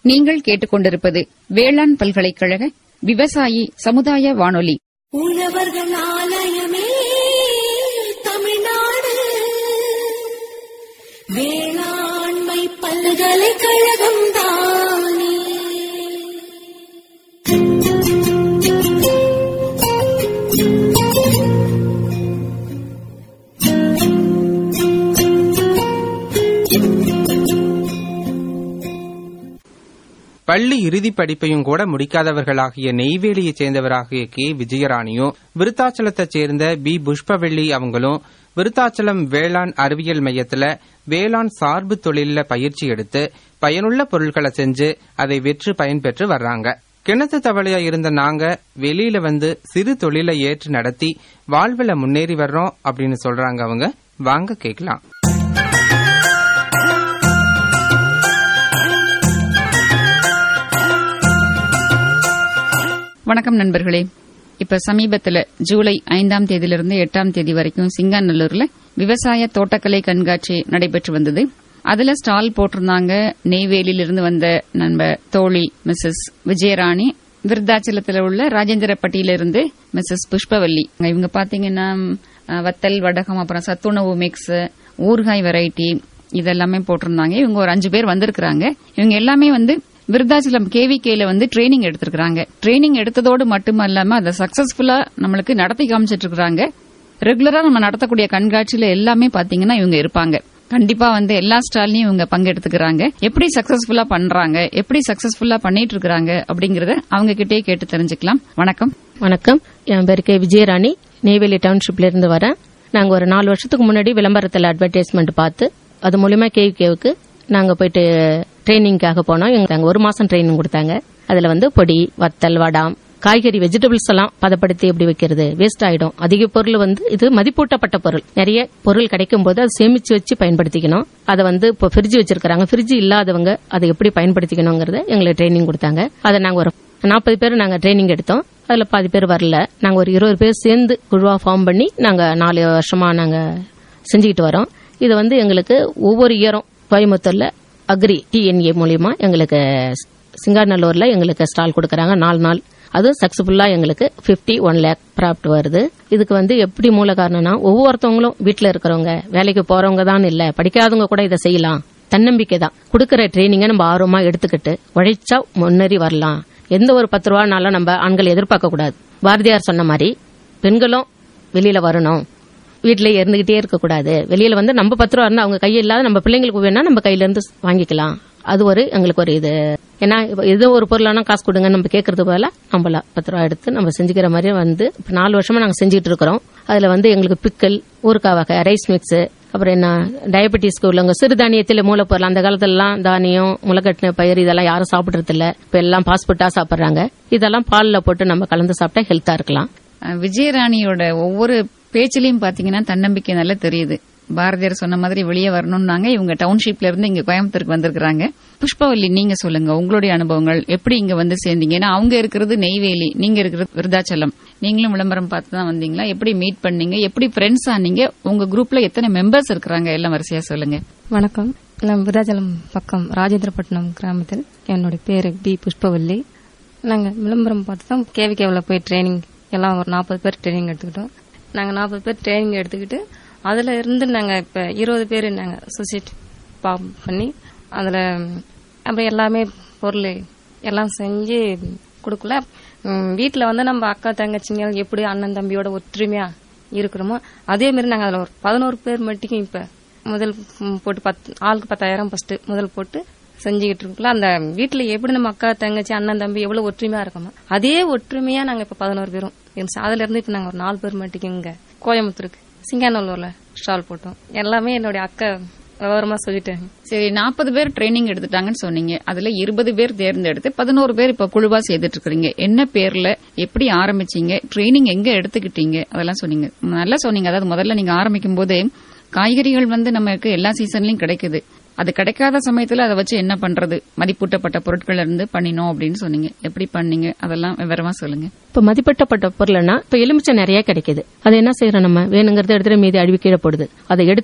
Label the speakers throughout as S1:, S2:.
S1: நீங்கள் கேட்டுக்கொண்டிருப்பது வேளாண் பல்கலைக்கழக விவசாயி சமுதாய வானொலி
S2: உழவர்கள் ஆலயமே தமிழ்நாடு வேளாண்மை பல்கலைக்கழகம் தானே
S3: பள்ளி இறுதிப் படிப்பையும் கூட முடிக்காதவர்களாகிய நெய்வேலியைச் சேர்ந்தவராகிய கே விஜயராணியும் விருத்தாச்சலத்தைச் சேர்ந்த பி புஷ்பவெள்ளி அவங்களும் விருத்தாச்சலம் வேளாண் அறிவியல் மையத்துல வேளாண் சார்பு தொழில்ல பயிற்சி எடுத்து பயனுள்ள பொருட்களை செஞ்சு அதை வெற்று பயன்பெற்று வர்றாங்க கிணத்து தவளையா இருந்த நாங்க வெளியில வந்து சிறு தொழிலை ஏற்று நடத்தி வாழ்வுல முன்னேறி வர்றோம் அப்படின்னு சொல்றாங்க அவங்க வாங்க கேக்கலாம்
S1: வணக்கம் நண்பர்களே இப்ப சமீபத்துல ஜூலை ஐந்தாம் தேதியிலிருந்து எட்டாம் தேதி வரைக்கும் சிங்காநல்லூர்ல விவசாய தோட்டக்கலை கண்காட்சி நடைபெற்று வந்தது அதுல ஸ்டால் போட்டிருந்தாங்க நெய்வேலியிலிருந்து வந்த நம்ம தோழி மிஸ்ஸஸ் விஜயராணி விருத்தாச்சலத்துல உள்ள ராஜேந்திரப்பட்டியிலிருந்து மிஸ்ஸஸ் புஷ்பவல்லி இவங்க பாத்தீங்கன்னா அஹ், வத்தல் வடகம் அப்புறம் சத்துணவு மிக்ஸ் ஊறுகாய் வெரைட்டி இதெல்லாமே போட்டிருந்தாங்க இவங்க ஒரு அஞ்சு பேர் வந்திருக்கிறாங்க இவங்க எல்லாமே வந்து விருத்தாச்சலம் கேவிகேல வந்து ட்ரைனிங் எடுத்திருக்காங்க ட்ரைனிங் எடுத்ததோடு மட்டுமல்லாம அதை சக்சஸ்ஃபுல்லா நம்மளுக்கு நடத்தி காமிச்சிட்டு இருக்காங்க ரெகுலரா நம்ம நடத்தக்கூடிய கண்காட்சியில எல்லாமே பாத்தீங்கன்னா இவங்க இருப்பாங்க கண்டிப்பா வந்து எல்லா ஸ்டால்லையும் இவங்க பங்கெடுத்துக்கிறாங்க எப்படி சக்சஸ்ஃபுல்லா பண்றாங்க எப்படி சக்சஸ்ஃபுல்லா பண்ணிட்டு இருக்காங்க அப்படிங்கறத அவங்க கிட்டே கேட்டு தெரிஞ்சுக்கலாம் வணக்கம்
S4: வணக்கம் என் பேரு கே விஜயராணி நெய்வேலி டவுன்ஷிப்ல இருந்து வரேன் நாங்க ஒரு நாலு வருஷத்துக்கு முன்னாடி விளம்பரத்தில் அட்வர்டைஸ்மெண்ட் பார்த்து அது மூலியமா கேவிகேவுக்கு நாங்க போயிட்டு ட்ரைனிங்காக போனோம் எங்களுக்கு அங்க ஒரு மாசம் ட்ரைனிங் கொடுத்தாங்க அதுல வந்து பொடி வத்தல் வடாம் காய்கறி வெஜிடபிள்ஸ் எல்லாம் பதப்படுத்தி எப்படி வைக்கிறது வேஸ்ட் ஆயிடும் அதிக பொருள் வந்து இது மதிப்பூட்டப்பட்ட பொருள் நிறைய பொருள் கிடைக்கும் போது அதை சேமிச்சு வச்சு பயன்படுத்திக்கணும் அதை வந்து இப்போ ஃப்ரிட்ஜ் வச்சிருக்காங்க ஃப்ரிட்ஜ் இல்லாதவங்க அதை எப்படி பயன்படுத்திக்கணுங்கிறத எங்களுக்கு ட்ரைனிங் கொடுத்தாங்க அதை நாங்க ஒரு நாற்பது பேர் நாங்க ட்ரைனிங் எடுத்தோம் அதுல பாதி பேர் வரல நாங்க ஒரு இருபது பேர் சேர்ந்து குழுவா ஃபார்ம் பண்ணி நாங்க நாலு வருஷமா நாங்க செஞ்சுக்கிட்டு வரோம் இது வந்து எங்களுக்கு ஒவ்வொரு இயரும் கோயம்புத்தூர்ல அக்ரி டிஎன்ஏ மூலியமா எங்களுக்கு சிங்காநல்லூர்ல எங்களுக்கு ஸ்டால் கொடுக்கறாங்க நாலு நாள் அது சக்சஸ்ஃபுல்லா எங்களுக்கு 50 ஒன் லேக் ப்ராப்ட் வருது இதுக்கு வந்து எப்படி மூல காரணம்னா ஒவ்வொருத்தவங்களும் வீட்ல இருக்கிறவங்க வேலைக்கு போறவங்க தான் இல்ல படிக்காதவங்க கூட இதை செய்யலாம் தன்னம்பிக்கை தான் கொடுக்கற ட்ரைனிங்கை நம்ம ஆர்வமா எடுத்துக்கிட்டு உழைச்சா முன்னேறி வரலாம் எந்த ஒரு பத்து ரூபானாலும் நம்ம ஆண்கள் எதிர்பார்க்க கூடாது பாரதியார் சொன்ன மாதிரி பெண்களும் வெளியில வரணும் வீட்டிலே இருந்துகிட்டே இருக்கக்கூடாது வெளியில வந்து நம்ம பத்து ரூபா இருந்தா அவங்க கையில் இல்லாத நம்ம பிள்ளைங்களுக்கு வேணா நம்ம கையில இருந்து வாங்கிக்கலாம் அது ஒரு எங்களுக்கு ஒரு இது ஏன்னா இப்ப ஏதோ ஒரு பொருளானா காசு கொடுங்க நம்ம கேட்கறது போல நம்மள பத்து ரூபா எடுத்து நம்ம செஞ்சுக்கிற மாதிரி வந்து இப்ப நாலு வருஷமா நாங்க செஞ்சுட்டு இருக்கிறோம் அதுல வந்து எங்களுக்கு பிக்கல் ஊறுகாய் வகை ரைஸ் மிக்ஸ் அப்புறம் என்ன டயபெட்டிஸ்க்கு உள்ளவங்க சிறுதானியத்தில் மூலப்பொருள் அந்த காலத்துலலாம் தானியம் முளைக்கட்டின பயிர் இதெல்லாம் யாரும் சாப்பிடுறது இல்ல இப்ப எல்லாம் பாஸ்போர்ட்டா சாப்பிடுறாங்க இதெல்லாம் பால்ல போட்டு நம்ம கலந்து சாப்பிட்டா ஹெல்த்தா இருக்கலாம்
S1: அஹ், விஜயராணியோட ஒவ்வொரு பேச்சிலையும் பாத்தீங்கன்னா தன்னம்பிக்கை நல்லா தெரியுது பாரதியார் சொன்ன மாதிரி வெளியே வரணும்னாங்க இவங்க டவுன்ஷிப்ல இருந்து இங்க கோயம்புத்தூருக்கு வந்திருக்காங்க புஷ்பவல்லி நீங்க சொல்லுங்க உங்களுடைய அனுபவங்கள் எப்படி இங்க வந்து சேர்ந்தீங்க ஏன்னா அவங்க இருக்கிறது நெய்வேலி நீங்க இருக்கிறது விருதாச்சலம் நீங்களும் விளம்பரம் பார்த்து தான் வந்தீங்களா எப்படி மீட் பண்ணீங்க எப்படி ஃப்ரெண்ட்ஸ் ஆனீங்க உங்க குரூப்ல எத்தனை மெம்பர்ஸ் இருக்கிறாங்க எல்லாம் வரிசையா சொல்லுங்க
S5: வணக்கம் நான் விருதாச்சலம் பக்கம் ராஜேந்திரப்பட்டினம் கிராமத்தில் என்னுடைய பேரு பி புஷ்பவல்லி நாங்கள் விளம்பரம் பார்த்து தான் கேவிகேவில் போய் ட்ரைனிங் எல்லாம் ஒரு நாற்பது பேர் ட்ரைனிங் எடுத்துக்கிட்டோம் நாங்கள் நாற்பது பேர் ட்ரைனிங் எடுத்துக்கிட்டு அதில் இருந்து நாங்கள் இப்போ இருபது பேர் நாங்கள் சொசைட்டி ஃபார்ம் பண்ணி அதில் அப்புறம் எல்லாமே பொருள் எல்லாம் செஞ்சு கொடுக்கல வீட்டில் வந்து நம்ம அக்கா தங்கச்சிங்க எப்படி அண்ணன் தம்பியோட ஒற்றுமையா இருக்கிறோமோ அதே மாதிரி நாங்கள் அதில் ஒரு பதினோரு பேர் மட்டுக்கும் இப்போ முதல் ம், போட்டு பத்து ஆளுக்கு பத்தாயிரம் ஃபர்ஸ்ட் முதல் போட்டு செஞ்சுக்கிட்டு இருக்கோம்ல அந்த வீட்டில் எப்படி நம்ம அக்கா தங்கச்சி அண்ணன் தம்பி எவ்வளவு ஒற்றுமையா இருக்கோமோ அதே ஒற்றுமையா நாங்கள் இப்போ பதினோரு பேரும் இருந்துச்சு அதுல இருந்து இப்போ நாங்கள் ஒரு நாலு பேர் மட்டுக்கும் இங்க கோயம்புத்தூருக்கு சிங்காநல்லூர்ல ஸ்டால் போட்டோம் எல்லாமே என்னுடைய அக்கா விவரமா சொல்லிட்டாங்க
S1: சரி நாற்பது பேர் ட்ரைனிங் எடுத்துட்டாங்கன்னு சொன்னீங்க அதுல இருபது பேர் தேர்ந்தெடுத்து பதினோரு பேர் இப்ப குழுவா செய்துட்டு இருக்கீங்க என்ன பேர்ல எப்படி ஆரம்பிச்சீங்க ட்ரைனிங் எங்க எடுத்துக்கிட்டீங்க அதெல்லாம் சொன்னீங்க நல்லா சொன்னீங்க அதாவது முதல்ல நீங்க ஆரம்பிக்கும் போது காய்கறிகள் வந்து நமக்கு எல்லா சீசன்லயும் கிடைக்குது அது கிடைக்காத சமயத்துல அதை வச்சு என்ன பண்றது மதிப்பூட்டப்பட்ட பொருட்கள் இருந்து பண்ணினோம் அப்படின்னு சொன்னீங்க எப்படி பண்ணீங்க அதெல்லாம் விவரமா சொல்லுங்க
S4: இப்ப மதிப்பிட்டப்பட்ட பொருள்னா இப்ப எலுமிச்சை நிறைய கிடைக்குது அதை என்ன செய்யறோம் நம்ம வேணுங்கிறத எடுத்துட்டு மீதி அழுவி கீழே போடுது அதை எடுத்து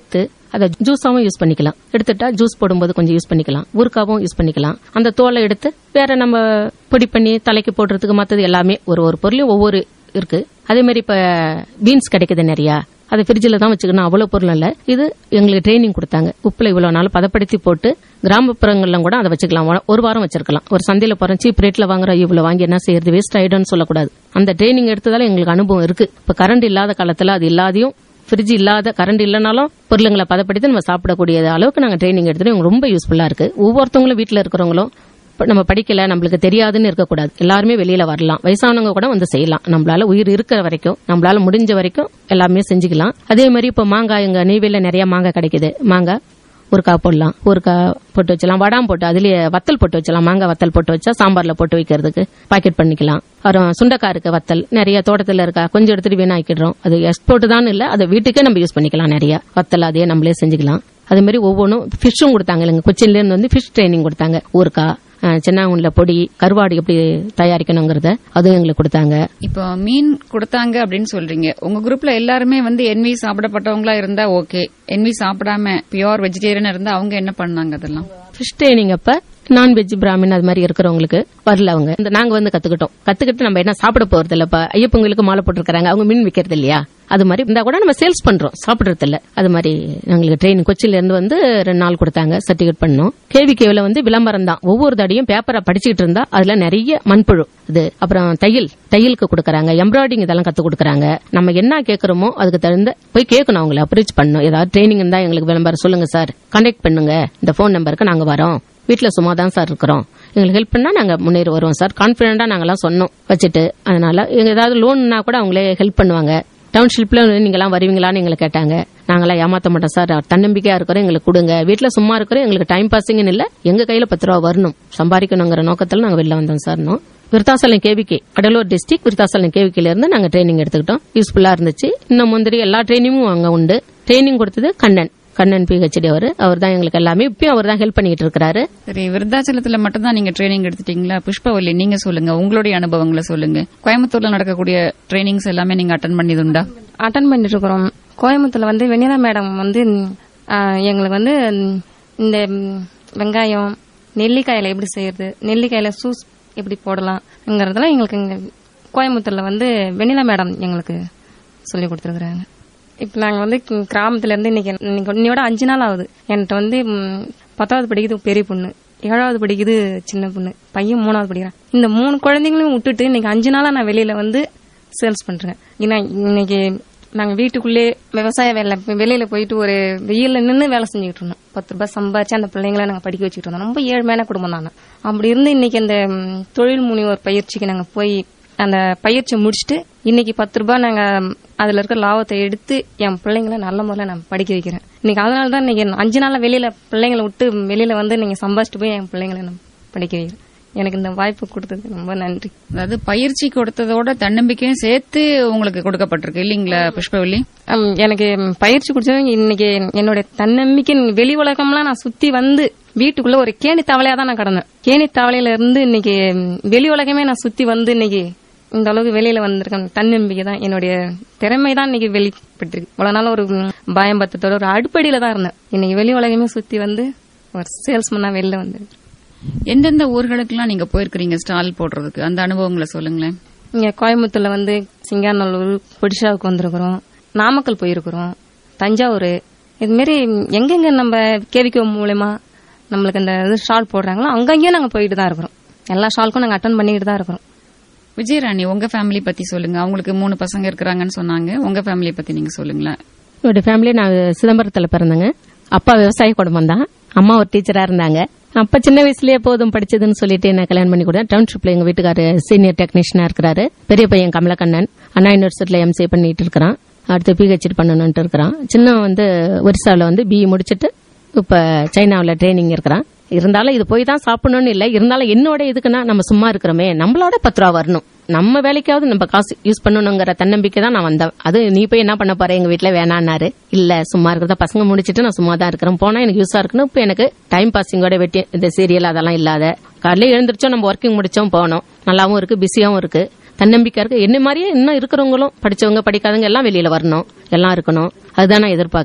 S4: அதை ஜூஸாவும் யூஸ் பண்ணிக்கலாம் எடுத்துட்டா ஜூஸ் போடும்போது கொஞ்சம் யூஸ் பண்ணிக்கலாம் ஊறுக்காவும் யூஸ் பண்ணிக்கலாம் அந்த தோலை எடுத்து வேற நம்ம பொடி பண்ணி தலைக்கு போடுறதுக்கு மத்தது எல்லாமே ஒரு ஒரு பொருளையும் ஒவ்வொரு இருக்கு அதே மாதிரி இப்ப பீன்ஸ் கிடைக்குது நிறைய அதை ஃப்ரிட்ஜில் தான் வச்சுக்கணும் அவ்வளோ பொருள் இல்லை இது எங்களுக்கு ட்ரைனிங் கொடுத்தாங்க உப்புல இவ்வளோ நாள் பதப்படுத்தி போட்டு கிராமப்புறங்கள்ல கூட அதை வச்சுக்கலாம் ஒரு- ஒரு வாரம் வச்சிருக்கலாம் ஒரு சந்தையில போறோம் சீப் ரேட்ல வாங்குறோம் இவ்வளவு வாங்கி என்ன செய்யறது வேஸ்ட் ஆயிடும்னு சொல்லக்கூடாது அந்த ட்ரைனிங் எடுத்ததால எங்களுக்கு அனுபவம் இருக்கு இப்ப கரண்ட் இல்லாத காலத்துல அது இல்லாதையும் ஃப்ரிட்ஜ் இல்லாத கரண்ட் இல்லைனாலும் பொருளுங்களை பதப்படுத்தி நம்ம சாப்பிடக்கூடிய அளவுக்கு நாங்க ட்ரைனிங் எடுத்துட்டு எங்களுக்கு ரொம்ப யூஸ்ஃபுல்லா இருக்கு ஒவ்வொருத்தவங்களும் வீட்டில் இருக்கிறவங்களும் இப்ப நம்ம படிக்கல நம்மளுக்கு தெரியாதுன்னு இருக்கக்கூடாது எல்லாருமே வெளியில வரலாம் வயசானவங்க கூட வந்து செய்யலாம் நம்மளால உயிர் இருக்கிற வரைக்கும் நம்மளால முடிஞ்ச வரைக்கும் எல்லாமே செஞ்சுக்கலாம் அதே மாதிரி இப்ப மாங்காய் எங்க நெய்வேலியில நிறைய மாங்காய் கிடைக்குது மாங்காய் ஊறுகாய் போடலாம் ஊறுகாய் போட்டு வச்சலாம் வடாம் போட்டு அதுலயே வத்தல் போட்டு வச்சலாம் மாங்காய் வத்தல் போட்டு வச்சா சாம்பார்ல போட்டு வைக்கிறதுக்கு பாக்கெட் பண்ணிக்கலாம் அப்புறம் சுண்டக்காய் இருக்கு வத்தல் நிறைய தோட்டத்துல இருக்கா கொஞ்சம் எடுத்துட்டு வீணாக்கிடுறோம் அது எக்ஸ்போர்ட் தான் இல்ல அதை வீட்டுக்கே நம்ம யூஸ் பண்ணிக்கலாம் நிறைய வத்தல் அதையே நம்மளே செஞ்சுக்கலாம் அதே மாதிரி ஒவ்வொன்றும் ஃபிஷ்ஷும் கொடுத்தாங்க இல்லைங்க கொச்சின்ல இருந்து வந்து ஃபிஷ் ட்ரைனிங் கொடுத்தாங்க ஊறுகாய் சின்னாங்குண்ல பொடி கருவாடு எப்படி தயாரிக்கணுங்கிறத அதுவும் எங்களுக்கு கொடுத்தாங்க
S1: இப்போ மீன் கொடுத்தாங்க அப்படின்னு சொல்றீங்க உங்க குரூப்ல எல்லாருமே வந்து என்வி சாப்பிடப்பட்டவங்களா இருந்தா ஓகே என்வி சாப்பிடாம பியோர் வெஜிடேரியன் இருந்தா அவங்க என்ன பண்ணாங்க அதெல்லாம்
S4: ஃபிஷ் ட்ரைனிங் அப்ப நான்வெஜ் பிராமின் அது மாதிரி இருக்கிறவங்களுக்கு வரல அவங்க இந்த நாங்க வந்து கத்துக்கிட்டோம் கத்துக்கிட்டு நம்ம என்ன சாப்பிட போறது இல்ல இப்ப ஐயப்பங்களுக்கு மாலை போட்டிருக்காங்க அவங்க மீன் விக்கிறது இல்லையா அது மாதிரி இருந்தா கூட நம்ம சேல்ஸ் பண்றோம் சாப்பிடுறது இல்ல அது மாதிரி எங்களுக்கு ட்ரெயின் கொச்சில இருந்து வந்து ரெண்டு நாள் கொடுத்தாங்க சர்டிபிகேட் பண்ணோம் கேவிகேவில் வந்து விளம்பரம் தான் ஒவ்வொரு தடியும் பேப்பரை படிச்சுட்டு இருந்தா அதுல நிறைய மண்புழு இது அப்புறம் தையல் தையலுக்கு கொடுக்கறாங்க எம்ப்ராய்டிங் இதெல்லாம் கத்து கொடுக்கறாங்க நம்ம என்ன கேக்குறோமோ அதுக்கு தகுந்த போய் கேட்கணும் அவங்கள அப்ரோச் பண்ணணும் ஏதாவது ட்ரைனிங் இருந்தா எங்களுக்கு விளம்பரம் சொல்லுங்க சார் கான்டாக்ட் பண்ணுங்க இந்த ஃபோன் நம்பருக்கு நாங்க வரோம் வீட்ல சும்மா தான் சார் இருக்கிறோம் எங்களுக்கு ஹெல்ப் பண்ணா நாங்க முன்னேறி வருவோம் சார் கான்பிடண்டா நாங்கெல்லாம் சொன்னோம் வச்சுட்டு அதனால எங்க ஏதாவது லோன்னா கூட அவங்களே ஹெல்ப் பண்ணுவாங்க டவுன்ஷிப்ல நீங்களாம் வருவீங்களான்னு எங்களை கேட்டாங்க நாங்களாம் ஏமாத்த மாட்டோம் சார் தன்னம்பிக்கையா இருக்கிறோம் எங்களுக்கு கொடுங்க வீட்ல சும்மா இருக்கிறோம் எங்களுக்கு டைம் பாசிங்னு இல்ல எங்க கையில பத்து ரூபா வரணும் சம்பாதிக்கணுங்கிற நோக்கத்துல நாங்க வெளில வந்தோம் சார்னோம் விருத்தாசலம் கேவிகே கடலூர் டிஸ்ட்ரிக்ட் விருத்தாசலம் கேவிக்கையில இருந்து நாங்க ட்ரைனிங் எடுத்துக்கிட்டோம் யூஸ்ஃபுல்லா இருந்துச்சு இன்னும் முந்திரி எல்லா ட்ரைனிங்கும் அங்க உண்டு ட்ரைனிங் கொடுத்தது கண்ணன் கண்ணன் பிஹெச்டி அவர் அவர் தான் எங்களுக்கு எல்லாமே இப்பயும் அவர் தான் ஹெல்ப் பண்ணிட்டு இருக்கிறாரு
S1: சரி விருத்தாச்சலத்துல மட்டும் தான் நீங்க ட்ரைனிங் எடுத்துட்டீங்களா புஷ்பவல்லி நீங்க சொல்லுங்க உங்களுடைய அனுபவங்களை சொல்லுங்க கோயம்புத்தூர்ல நடக்கக்கூடிய ட்ரைனிங்ஸ் எல்லாமே நீங்க அட்டன் பண்ணியதுண்டா
S5: அட்டன் பண்ணிட்டு இருக்கிறோம் கோயம்புத்தூர்ல வந்து வெண்ணிலா மேடம் வந்து ஆ, எங்களுக்கு வந்து இந்த ம், வெங்காயம் நெல்லிக்காயில எப்படி செய்யறது நெல்லிக்காயில சூஸ் எப்படி போடலாம்ங்கிறதெல்லாம் எங்களுக்கு இங்க கோயம்புத்தூர்ல வந்து வெண்ணிலா மேடம் எங்களுக்கு சொல்லி கொடுத்துருக்குறாங்க இப்போ நாங்கள் வந்து கி- கிராமத்துல இருந்து இன்னைக்கு இன்னைக்கு இன்னையோட அஞ்சு நாள் ஆகுது என்கிட்ட வந்து ம், பத்தாவது படிக்குது பெரிய பொண்ணு ஏழாவது படிக்குது சின்ன பொண்ணு பையன் மூணாவது படிக்கிறான் இந்த மூணு குழந்தைங்களையும் விட்டுட்டு இன்னைக்கு அஞ்சு நாளா நான் வெளியில வந்து சேல்ஸ் பண்றேன் ஏன்னா இன்னைக்கு நாங்க வீட்டுக்குள்ளே விவசாய வேலை வெளியில போயிட்டு ஒரு வெயில்ல நின்று வேலை செஞ்சுக்கிட்டு இருந்தோம் பத்து ரூபாய் சம்பாரிச்சு அந்த பிள்ளைங்களை நாங்க படிக்க வச்சுட்டு இருந்தோம் ரொம்ப ஏழ்மையான குடும்பம் தானே அப்படி இருந்து இன்னைக்கு அந்த ம், தொழில் முனைவோர் பயிற்சிக்கு நாங்க போய் அந்த பயிற்சி முடிச்சுட்டு இன்னைக்கு பத்து ரூபாய் நாங்க அதுல இருக்க லாபத்தை எடுத்து என் பிள்ளைங்களை நல்ல முறையில நான் படிக்க வைக்கிறேன் இன்னைக்கு அதனால தான் இன்னைக்கு அஞ்சு நாள்ல வெளியில பிள்ளைங்களை விட்டு வெளியில வந்து நீங்க சம்பாதிச்சுட்டு போய் என் பிள்ளைங்களை நான் படிக்க வைக்கிறேன் எனக்கு இந்த வாய்ப்பு கொடுத்ததுக்கு ரொம்ப நன்றி
S1: அதாவது பயிற்சி கொடுத்ததோட தன்னம்பிக்கையும் சேர்த்து உங்களுக்கு கொடுக்கப்பட்டிருக்கு இல்லீங்களா புஷ்பவல்லி
S5: ஹம், எனக்கு பயிற்சி குடிச்சது இன்னைக்கு என்னுடைய தன்னம்பிக்கை வெளி உலகம்லாம் நான் சுத்தி வந்து வீட்டுக்குள்ள ஒரு கேணி தவளையா தான் நான் கடந்தேன் கேணி தவளையில இருந்து இன்னைக்கு ம், வெளி உலகமே நான் சுத்தி வந்து இன்னைக்கு இந்த அளவுக்கு வெளியில வந்திருக்கேன் தன்னம்பிக்கை தான் என்னுடைய திறமை தான் இன்னைக்கு வெளிப்பட்டிருக்கு இவ்வளவு நாள் ஒரு ம், பயம் பத்தத்தோட ஒரு அடுப்படியில தான் இருந்தேன் இன்னைக்கு வெளி உலகமே சுத்தி வந்து ஒரு சேல்ஸ்மேனா வெளில வந்திருக்கேன்
S1: எந்தெந்த ஊர்களுக்கெல்லாம் நீங்க போயிருக்கிறீங்க ஸ்டால் போடுறதுக்கு அந்த அனுபவங்களை சொல்லுங்களேன்
S5: இங்க கோயம்புத்தூர்ல வந்து சிங்காநல்லூர் ஒடிஷாவுக்கு வந்திருக்கிறோம் நாமக்கல் போயிருக்கிறோம் தஞ்சாவூர் இது மாதிரி எங்கெங்க நம்ம கேவிக்கோ மூலயமா நம்மளுக்கு இந்த இது ஷால் போடுறாங்களோ அங்கங்கேயும் நாங்க போயிட்டு தான் இருக்கிறோம் எல்லா ஷாலுக்கும் நாங்க அட்டன் பண்ணிட்டு தான் இருக்கிறோம்
S1: விஜயராணி உங்க ஃபேமிலி பத்தி சொல்லுங்க அவங்களுக்கு மூணு பசங்க இருக்கிறாங்கன்னு சொன்னாங்க உங்க ஃபேமிலி பத்தி நீங்க சொல்லுங்களேன்
S4: என்னோட ஃபேமிலி நான் சிதம்பரத்துல பிறந்தேங்க அப்பா விவசாய குடும்பம் தான் அம்மா ஒரு டீச்சரா இருந்தாங்க அப்ப சின்ன வயசுலயே போதும் படிச்சதுன்னு சொல்லிட்டு என்ன கல்யாணம் பண்ணி கொடுத்தேன் டவுன்ஷிப்ல எங்க வீட்டுக்காரு சீனியர் டெக்னீஷியனா இருக்கிறாரு பெரிய பையன் கமலக்கண்ணன் அண்ணா யூனிவர்சிட்டியில எம்சிஏ பண்ணிட்டு இருக்கிறான் அடுத்து பிஹெச்டி பண்ணணும்ட்டு இருக்கிறான் சின்னவன் வந்து ஒரிசால வந்து பிஇ முடிச்சிட்டு இப்ப சைனாவுல ட்ரைனிங் இருக்கிறான் இருந்தாலும் இது போய் தான் சாப்பிடணும்னு இல்ல இருந்தாலும் என்னோட இதுக்குன்னா நம்ம சும்மா இருக்கிறோமே நம்மளோட பத்து ரூபா வரணும் நம்ம வேலைக்காவது நம்ம காசு யூஸ் பண்ணணுங்கிற தன்னம்பிக்கை தான் நான் வந்தேன் அது நீ போய் என்ன பண்ண போற எங்க வீட்டுல வேணான்னாரு இல்ல சும்மா இருக்கிறத பசங்க முடிச்சிட்டு நான் சும்மா தான் இருக்கிறேன் போனா எனக்கு யூஸா இருக்கணும் இப்ப எனக்கு டைம் பாசிங்கோட வெட்டி இந்த சீரியல் அதெல்லாம் இல்லாத காலையில எழுந்திரிச்சோம் நம்ம ஒர்க்கிங் முடிச்சோம் போனோம் நல்லாவும் இருக்கு பிஸியாவும் இருக்கு தன்னம்பிக்கை இருக்கு என்ன மாதிரியே இன்னும் இருக்கிறவங்களும் படிச்சவங்க படிக்காதவங்க எல்லாம் வெளியில வரணும் எல்லாம் இருக்கணும் அதுதான் நான் எதிர்பார்க்கறேன்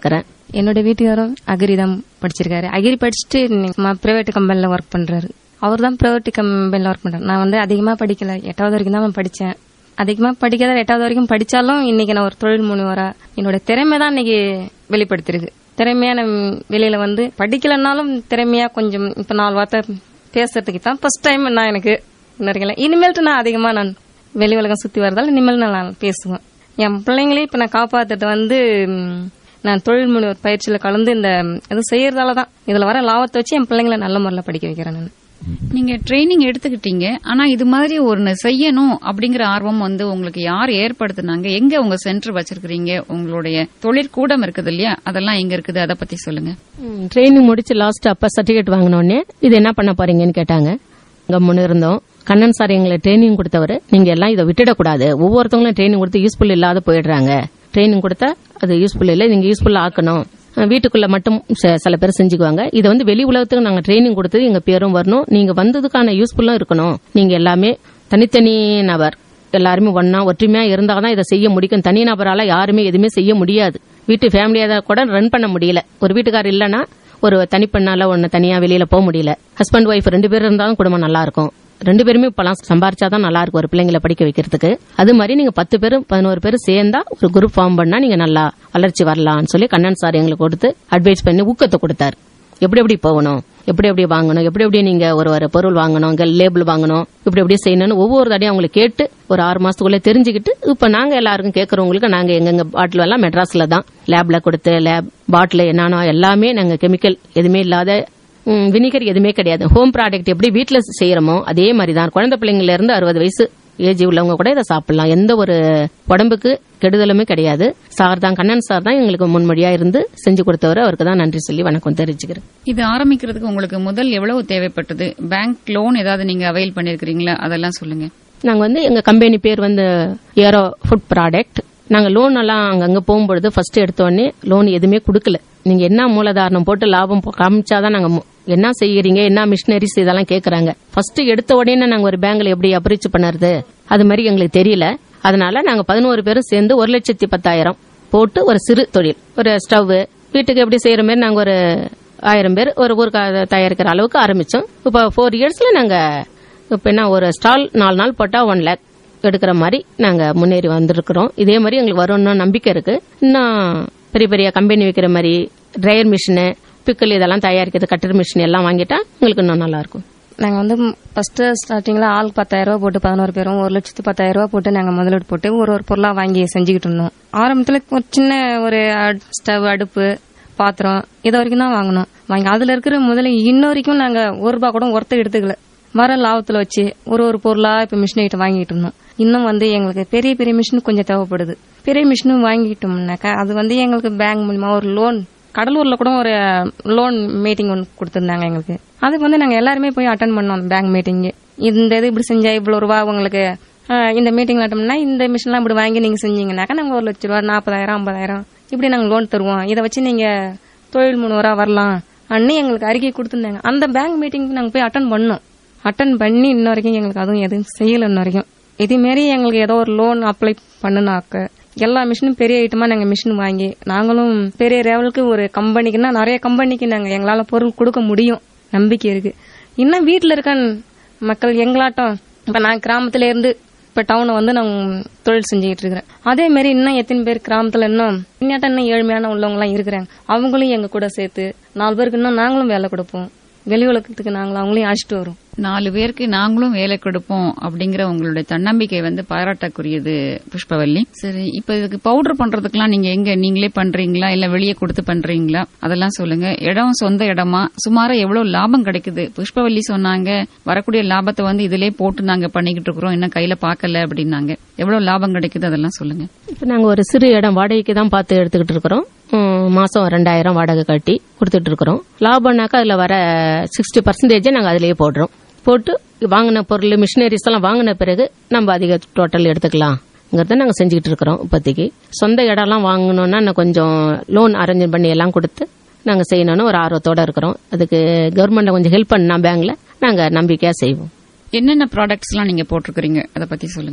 S5: என்னோட வீட்டுக்காரும் அக்ரி தான் படிச்சிருக்காரு அக்ரி படிச்சுட்டு பிரைவேட் கம்பெனில ஒர்க் பண்றாரு அவர் தான் பிரைவேட் கம்பெனில ஒர்க் பண்றாரு நான் வந்து அதிகமா படிக்கல எட்டாவது வரைக்கும் தான் நான் படிச்சேன் அதிகமா படிக்காத எட்டாவது வரைக்கும் படிச்சாலும் இன்னைக்கு நான் ஒரு தொழில் முனைவரா என்னோட திறமை தான் இன்னைக்கு வெளிப்படுத்திருக்கு திறமையா நான் வெளியில வந்து படிக்கலனாலும் திறமையா கொஞ்சம் இப்ப நாலு வார்த்தை பேசுறதுக்கு தான் ஃபர்ஸ்ட் டைம் நான் எனக்கு உணர்கிறேன் இனிமேல்ட்டு நான் அதிகமா நான் வெளி உலகம் சுத்தி வரதால இனிமேல் நான் பேசுவேன் என் பிள்ளைங்களையும் இப்ப நான் காப்பாத்துறது வந்து ம், நான் தொழில் முனைவர் பயிற்சியில கலந்து இந்த இது செய்யறதால தான் இதுல வர லாபத்தை வச்சு என் பிள்ளைங்களை நல்ல முறையில் படிக்க வைக்கிறேன் நான்
S1: நீங்க ட்ரைனிங் எடுத்துக்கிட்டீங்க ஆனா இது மாதிரி ஒன்னு செய்யணும் அப்படிங்கிற ஆர்வம் வந்து உங்களுக்கு யார் ஏற்படுத்துனாங்க எங்க உங்க சென்டர் வச்சிருக்கீங்க உங்களுடைய தொழிற்கூடம் இருக்குது இல்லையா அதெல்லாம் எங்க இருக்குது அதை பத்தி சொல்லுங்க
S4: ட்ரைனிங் முடிச்சு லாஸ்ட் அப்ப சர்டிபிகேட் வாங்கினோடனே இது என்ன பண்ண போறீங்கன்னு கேட்டாங்க கம்முன்னு இருந்தோம் கண்ணன் சார் எங்களை ட்ரைனிங் கொடுத்தவர் நீங்க எல்லாம் இதை விட்டுடக்கூடாது ஒவ்வொருத்தவங்களும் ட்ரைனிங் கொடுத்து யூஸ்ஃபுல் இல்லாத போயிடுறாங்க ட்ரைனிங் கொடுத்தா அது யூஸ்ஃபுல் இல்லை நீங்க யூஸ்ஃபுல் ஆக்கணும் அஹ் வீட்டுக்குள்ள மட்டும் ச- சில பேர் செஞ்சுக்குவாங்க இதை வந்து வெளி உலகத்துக்கு நாங்க ட்ரைனிங் கொடுத்தது எங்க பேரும் வரணும் நீங்க வந்ததுக்கான யூஸ்ஃபுல்லும் இருக்கணும் நீங்க எல்லாமே தனித்தனி நபர் எல்லாருமே ஒன்னா ஒற்றுமையா இருந்தாதான் இதை செய்ய முடியும் தனி நபரால யாருமே எதுவுமே செய்ய முடியாது வீட்டு ஃபேமிலியா கூட ரன் பண்ண முடியல ஒரு வீட்டுக்காரர் இல்லனா ஒரு தனிப்பெண்ணால ஒன்னு தனியா வெளியில போக முடியல ஹஸ்பண்ட் ஒய்ஃப் ரெண்டு பேரும் இருந்தாலும் குடும்பம் நல்லா இருக்கும் ரெண்டு பேருமே இப்பெல்லாம் சம்பாரிச்சாதான் நல்லா இருக்கும் ஒரு பிள்ளைங்களை படிக்க வைக்கிறதுக்கு அது மாதிரி நீங்க பத்து பேரும் பதினோரு பேரும் சேர்ந்தா ஒரு குரூப் ஃபார்ம் பண்ணா நீங்க நல்லா வளர்ச்சி வரலாம்னு சொல்லி கண்ணன் சார் எங்களுக்கு கொடுத்து அட்வைஸ் பண்ணி ஊக்கத்தை கொடுத்தாரு எப்படி எப்படி போகணும் எப்படி எப்படி வாங்கணும் எப்படி எப்படி நீங்க ஒரு ஒரு பொருள் வாங்கணும் இங்க லேபிள் வாங்கணும் இப்படி எப்படி செய்யணும்னு ஒவ்வொரு தடையும் அவங்களுக்கு கேட்டு ஒரு ஆறு மாசத்துக்குள்ள தெரிஞ்சுக்கிட்டு இப்ப நாங்க எல்லாருக்கும் கேட்கறவங்களுக்கு நாங்க எங்கெங்க பாட்டில் எல்லாம் மெட்ராஸ்ல தான் லேப்ல கொடுத்து லேப் பாட்டில் என்னன்னா எல்லாமே நாங்க கெமிக்கல் எதுவுமே இல்லாத வினிகர் எதுவுமே கிடையாது ஹோம் ப்ராடக்ட் எப்படி வீட்ல செய்யறோமோ அதே மாதிரி தான் குழந்தை பிள்ளைங்கள்ல இருந்து அறுபது வயசு ஏஜ் உள்ளவங்க கூட இதை சாப்பிடலாம் எந்த ஒரு உடம்புக்கு கெடுதலுமே கிடையாது சார் தான் கண்ணன் சார் தான் எங்களுக்கு முன்மொழியா இருந்து செஞ்சு கொடுத்தவர் அவருக்கு தான் நன்றி சொல்லி வணக்கம் தெரிஞ்சுக்கிறேன்
S1: இது ஆரம்பிக்கிறதுக்கு உங்களுக்கு முதல் எவ்வளவு தேவைப்பட்டது பேங்க் லோன் ஏதாவது நீங்க அவைல் பண்ணிருக்கீங்களா அதெல்லாம் சொல்லுங்க
S4: நாங்க வந்து எங்க கம்பெனி பேர் வந்து ஏரோ ஃபுட் ப்ராடக்ட் நாங்க லோன் எல்லாம் அங்கங்க போகும்பொழுது ஃபர்ஸ்ட் எடுத்த உடனே லோன் எதுவுமே கொடுக்கல நீங்க என்ன மூலதாரணம் போட்டு லாபம் போ- காமிச்சாதான் நாங்க மு- என்ன செய்யறீங்க என்ன மிஷினரிஸ் இதெல்லாம் கேக்குறாங்க ஃபர்ஸ்ட் எடுத்த உடனே நாங்க ஒரு பேங்க்ல எப்படி அப்ரீச் பண்ணுறது அது மாதிரி எங்களுக்கு தெரியல அதனால நாங்க பதினோரு பேரும் சேர்ந்து ஒரு லட்சத்தி பத்தாயிரம் போட்டு ஒரு சிறு தொழில் ஒரு ஸ்டவ் வீட்டுக்கு எப்படி செய்யற மாதிரி நாங்க ஒரு ஆயிரம் பேர் ஒரு ஊருக்கு தயாரிக்கிற அளவுக்கு ஆரம்பிச்சோம் இப்போ ஃபோர் இயர்ஸ்ல நாங்க இப்ப என்ன ஒரு ஸ்டால் நாலு நாள் போட்டா ஒன் லேக் எடுக்கிற மாதிரி நாங்க முன்னேறி வந்திருக்கிறோம் இதே மாதிரி எங்களுக்கு வரும்னு நம்பிக்கை இருக்கு இன்னும் பெரிய பெரிய கம்பெனி வைக்கிற மாதிரி ட்ரையர் மிஷினு பிக்கல் இதெல்லாம் தயாரிக்கிறது கட்டர் மிஷின் எல்லாம் வாங்கிட்டா உங்களுக்கு இன்னும் நல்லா இருக்கும்
S5: நாங்க வந்து ஃபர்ஸ்ட் ஸ்டார்டிங்ல ஆள் பத்தாயிரம் ரூபாய் போட்டு பதினோரு பேரும் ஒரு லட்சத்து பத்தாயிரம் ரூபாய் போட்டு நாங்க முதலீடு போட்டு ஒரு ஒரு பொருளா வாங்கி செஞ்சுக்கிட்டு இருந்தோம் ஆரம்பத்துல ஒரு சின்ன ஒரு ஸ்டவ் அடுப்பு பாத்திரம் இது வரைக்கும் தான் வாங்கினோம் வாங்கி அதுல இருக்கிற முதல்ல இன்ன வரைக்கும் நாங்க ஒரு ரூபாய் கூட ஒருத்தர் எடுத்துக்கல வர லாபத்துல வச்சு ஒரு ஒரு பொருளா இப்ப மிஷின் கிட்ட வாங்கிட்டு இருந்தோம் இன்னும் வந்து எங்களுக்கு பெரிய பெரிய மிஷின் கொஞ்சம் தேவைப்படுது பெரிய மிஷினும் வாங்கிட்டோம்னாக்கா அது வந்து எங்களுக்கு பேங்க் மூலியமா ஒரு லோன் கடலூர்ல கூட ஒரு லோன் மீட்டிங் ஒன்று கொடுத்திருந்தாங்க எங்களுக்கு அதுக்கு வந்து நாங்க எல்லாருமே போய் அட்டன் பண்ணோம் பேங்க் மீட்டிங் இந்த இது இப்படி செஞ்சா இவ்வளவு ரூபா உங்களுக்கு ஆஹ், இந்த மீட்டிங்ல அட்டம்னா இந்த மிஷின்லாம் இப்படி வாங்கி நீங்க செஞ்சீங்கன்னாக்கா நாங்க ஒரு லட்ச ரூபா நாற்பதாயிரம் ஐம்பதாயிரம் இப்படி நாங்க லோன் தருவோம் இதை வச்சு நீங்க தொழில் முனைவரா வரலாம் அண்ணி எங்களுக்கு அறிக்கை கொடுத்திருந்தாங்க அந்த பேங்க் மீட்டிங்க்கு நாங்க போய் அட்டன் பண்ணோம் அட்டன் பண்ணி இன்ன வரைக்கும் எங்களுக்கு அதுவும் எதுவும் செய்யல இன்ன வரைக்கும் இது மாரி எங்களுக்கு ஏதோ ஒரு லோன் அப்ளை பண்ணுனாக்க எல்லா மிஷினும் பெரிய ஐட்டமா நாங்க மிஷின் வாங்கி நாங்களும் பெரிய லெவலுக்கு ஒரு கம்பெனிக்குன்னா நிறைய கம்பெனிக்கு நாங்க எங்களால பொருள் கொடுக்க முடியும் நம்பிக்கை இருக்கு இன்னும் வீட்டுல இருக்க மக்கள் எங்களாட்டம் இப்ப நான் கிராமத்துல இருந்து இப்ப டவுனை வந்து நான் தொழில் செஞ்சுக்கிட்டு இருக்கிறேன் அதே மாதிரி இன்னும் எத்தனை பேர் கிராமத்துல இன்னும் இன்னும் இன்னும் ஏழ்மையான உள்ளவங்க எல்லாம் இருக்கிறாங்க அவங்களும் எங்க கூட சேர்த்து நாலு பேருக்கு இன்னும் நாங்களும் வேலை கொடுப்போம் வெளி உலகத்துக்கு நாங்களும் அவங்களையும் அழைச்சிட்டு வரோம்
S1: நாலு பேருக்கு நாங்களும் வேலை கொடுப்போம் அப்படிங்கிற உங்களுடைய தன்னம்பிக்கை வந்து பாராட்டக்கூடியது புஷ்பவல்லி சரி இப்ப இதுக்கு பவுடர் பண்றதுக்கெல்லாம் நீங்க எங்க நீங்களே பண்றீங்களா இல்ல வெளியே கொடுத்து பண்றீங்களா அதெல்லாம் சொல்லுங்க இடம் சொந்த இடமா சுமாரா எவ்வளவு லாபம் கிடைக்குது புஷ்பவல்லி சொன்னாங்க வரக்கூடிய லாபத்தை வந்து இதிலே போட்டு நாங்க பண்ணிக்கிட்டு இருக்கிறோம் இன்னும் கையில பாக்கல அப்படின்னாங்க எவ்வளவு லாபம் கிடைக்குது அதெல்லாம் சொல்லுங்க
S4: இப்ப நாங்க ஒரு சிறு இடம் வாடகைக்கு தான் பார்த்து எடுத்துக்கிட்டு இருக்கிறோம் உம், மாசம் ரெண்டாயிரம் வாடகை கட்டி கொடுத்துட்டு இருக்கிறோம் லாபம்னாக்கா அதுல வர சிக்ஸ்டி பர்சன்டேஜ் நாங்க அதுலயே போடுறோம் போட்டு வாங்கின பொருள் மிஷினரிஸ் எல்லாம் வாங்கின பிறகு நம்ம அதிக டோட்டல் எடுத்துக்கலாம்ங்கிறத நாங்க செஞ்சுக்கிட்டு இருக்கிறோம் இப்போதைக்கு சொந்த இடம்லாம் வாங்கணும்னா இன்னும் கொஞ்சம் லோன் அரேஞ்ச் பண்ணி எல்லாம் கொடுத்து நாங்க செய்யணும்னு ஒரு ஆர்வத்தோட இருக்கிறோம் அதுக்கு கவர்மெண்ட் கொஞ்சம் ஹெல்ப் பண்ணா பேங்க்ல நாங்க நம்பிக்கையா செய்வோம்
S1: என்னென்ன ப்ராடக்ட்ஸ் எல்லாம் நீங்க போட்டிருக்கிறீங்க அதை பத்தி சொல்லுங்க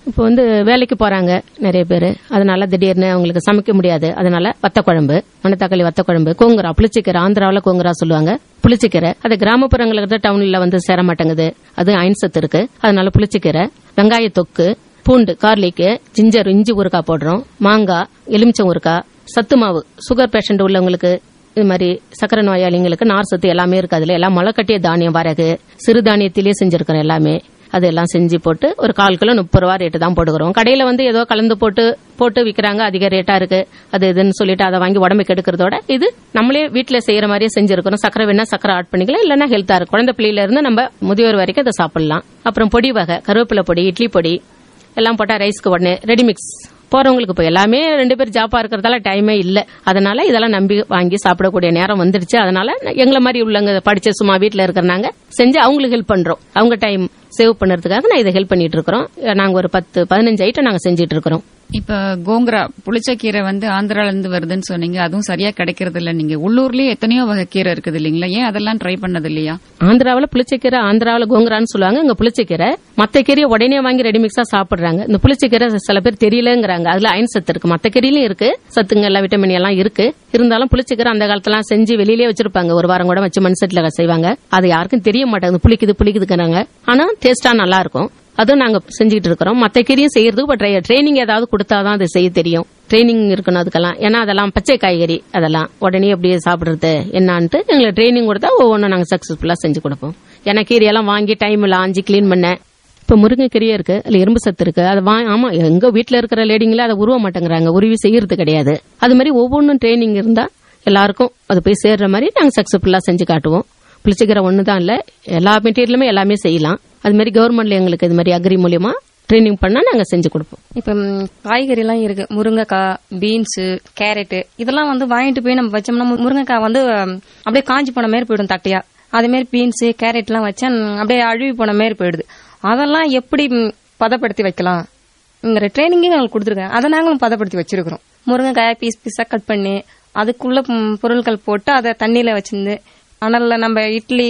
S4: இப்போ வந்து வேலைக்கு போறாங்க நிறைய பேர் அதனால திடீர்னு அவங்களுக்கு சமைக்க முடியாது அதனால வத்த குழம்பு மணத்தக்காளி வத்த குழம்பு கோங்குரா புளிச்சிக்கீரை ஆந்திராவில் கோங்குரா சொல்லுவாங்க புளிச்சிக்கீரை அது கிராமப்புறங்களுக்கு டவுன்ல வந்து சேர மாட்டேங்குது அது அயன் சத்து இருக்கு அதனால புளிச்சிக்கீரை வெங்காய தொக்கு பூண்டு கார்லிக்கு ஜிஞ்சர் இஞ்சி ஊறுகாய் போடுறோம் மாங்காய் எலுமிச்சம் ஊறுகாய் சத்து மாவு சுகர் பேஷண்ட் உள்ளவங்களுக்கு இது மாதிரி சக்கரை நோயாளிங்களுக்கு நார் சத்து எல்லாமே இருக்கு அதுல எல்லாம் முளைக்கட்டிய தானியம் வரகு சிறுதானியத்திலேயே செஞ்சிருக்கிறோம் எல்லாமே அதெல்லாம் செஞ்சு போட்டு ஒரு கால் கிலோ முப்பது ரூபா ரேட்டு தான் போட்டுக்கிறோம் கடையில வந்து ஏதோ கலந்து போட்டு போட்டு விக்கிறாங்க அதிக ரேட்டா இருக்கு அது இதுன்னு சொல்லிட்டு அதை வாங்கி உடம்புக்கு எடுக்கிறதோட இது நம்மளே வீட்டுல செய்யற மாதிரியே செஞ்சிருக்கிறோம் சக்கரை வேணா சக்கரை ஆட் பண்ணிக்கலாம் இல்லைன்னா ஹெல்த்தா இருக்கும் குழந்தை பிள்ளையில இருந்து நம்ம முதியோர் வரைக்கும் அதை சாப்பிடலாம் அப்புறம் பொடி வகை கருவேப்பிலை பொடி இட்லி பொடி எல்லாம் போட்டா ரைஸ்க்கு உடனே ரெடி மிக்ஸ் போறவங்களுக்கு இப்போ எல்லாமே ரெண்டு பேர் ஜாப்பா இருக்கிறதால டைமே இல்ல அதனால இதெல்லாம் நம்பி வாங்கி சாப்பிடக்கூடிய நேரம் வந்துடுச்சு அதனால எங்களை மாதிரி உள்ளவங்க படிச்ச சும்மா வீட்டுல இருக்கிறனாங்க செஞ்சு அவங்களுக்கு ஹெல்ப் பண்றோம் அவங்க டைம் சேவ் பண்றதுக்காக நான் இதை ஹெல்ப் பண்ணிட்டு இருக்கிறோம் நாங்க ஒரு பத்து பதினஞ்சு ஐட்டம் நாங்க செஞ்சுட்டு இருக்கிறோம்
S1: இப்ப கோங்கரா புளிச்சக்கீரை வந்து ஆந்திரால இருந்து வருதுன்னு சொன்னீங்க அதுவும் சரியா கிடைக்கிறது இல்ல நீங்க உள்ளூர்லயே எத்தனையோ வகை கீரை இருக்குது இல்லீங்களா ஏன் அதெல்லாம் ட்ரை பண்ணது இல்லையா
S4: ஆந்திராவில் புளிச்சக்கீரை ஆந்திராவில் கோங்கரான்னு சொல்லுவாங்க இங்க புளிச்சக்கீரை மத்த கீரையை உடனே வாங்கி ரெடிமிக்ஸா சாப்பிடுறாங்க இந்த புளிச்சக்கீரை சில பேர் தெரியலங்கிறாங்க அதுல அயன் சத்து இருக்கு மத்த கீரையிலும் இருக்கு சத்துங்க எல்லாம் விட்டமின் எல்லாம் இருக்கு இருந்தாலும் புளிச்சக்கீரை அந்த காலத்துல செஞ்சு வெளியிலே வச்சிருப்பாங்க ஒரு வாரம் கூட வச்சு மண் செட்ல செய்வாங்க அது யாருக்கும் தெரிய மாட்டாங்க புளிக்குது புளிக்குதுங்கிறாங்க ஆனா டேஸ்டா நல்லா இருக்கும் அதுவும் நாங்க செஞ்சுட்டு இருக்கிறோம் மத்த கீரையும் செய்யறதுக்கு பட் ட்ரைனிங் ஏதாவது கொடுத்தாதான் அது செய்ய தெரியும் ட்ரைனிங் இருக்கணும் அதுக்கெல்லாம் ஏன்னா அதெல்லாம் பச்சை காய்கறி அதெல்லாம் உடனே அப்படியே சாப்பிடுறது என்னான்ட்டு எங்களுக்கு ட்ரைனிங் கொடுத்தா ஒவ்வொன்றும் நாங்க சக்சஸ்ஃபுல்லா செஞ்சு கொடுப்போம் ஏன்னா கீரையெல்லாம் வாங்கி டைம் இல்ல ஆஞ்சி கிளீன் பண்ண இப்ப முருங்கைக்கீரையே இருக்கு அதுல இரும்பு சத்து இருக்கு அது வா ஆமா எங்க வீட்டுல இருக்கிற லேடிங்களே அதை உருவ மாட்டேங்கிறாங்க உருவி செய்யறது கிடையாது அது மாதிரி ஒவ்வொன்றும் ட்ரைனிங் இருந்தா எல்லாருக்கும் அது போய் சேர்ற மாதிரி நாங்க சக்சஸ்ஃபுல்லா செஞ்சு காட்டுவோம் புளிச்சிக்கிற ஒன்று தான் இல்ல எல்லா மெட்டீரியலுமே எல்லாமே செய்யலாம் அது மாதிரி கவர்மெண்ட்ல எங்களுக்கு இது மாதிரி அக்ரி மூலியமா ட்ரைனிங் பண்ணா நாங்க செஞ்சு கொடுப்போம்
S5: இப்ப ம், காய்கறி எல்லாம் இருக்கு முருங்கைக்காய் பீன்ஸ் கேரட் இதெல்லாம் வந்து வாங்கிட்டு போய் நம்ம வச்சோம்னா மு- முருங்கைக்காய் வந்து ம், அப்படியே காஞ்சி போன மாதிரி போயிடும் தட்டையா அதே மாதிரி பீன்ஸ் கேரட் எல்லாம் வச்சா ம், அப்படியே அழுவி போன மாதிரி போயிடுது அதெல்லாம் எப்படி ம், பதப்படுத்தி வைக்கலாம் இங்க ட்ரைனிங்கே எங்களுக்கு கொடுத்துருக்காங்க அதை நாங்களும் பதப்படுத்தி வச்சிருக்கிறோம் முருங்கைக்காயை பீஸ் பீஸா கட் பண்ணி அதுக்குள்ள ம், பொருட்கள் போட்டு அதை தண்ணியில வச்சிருந்து அனல்ல நம்ம இட்லி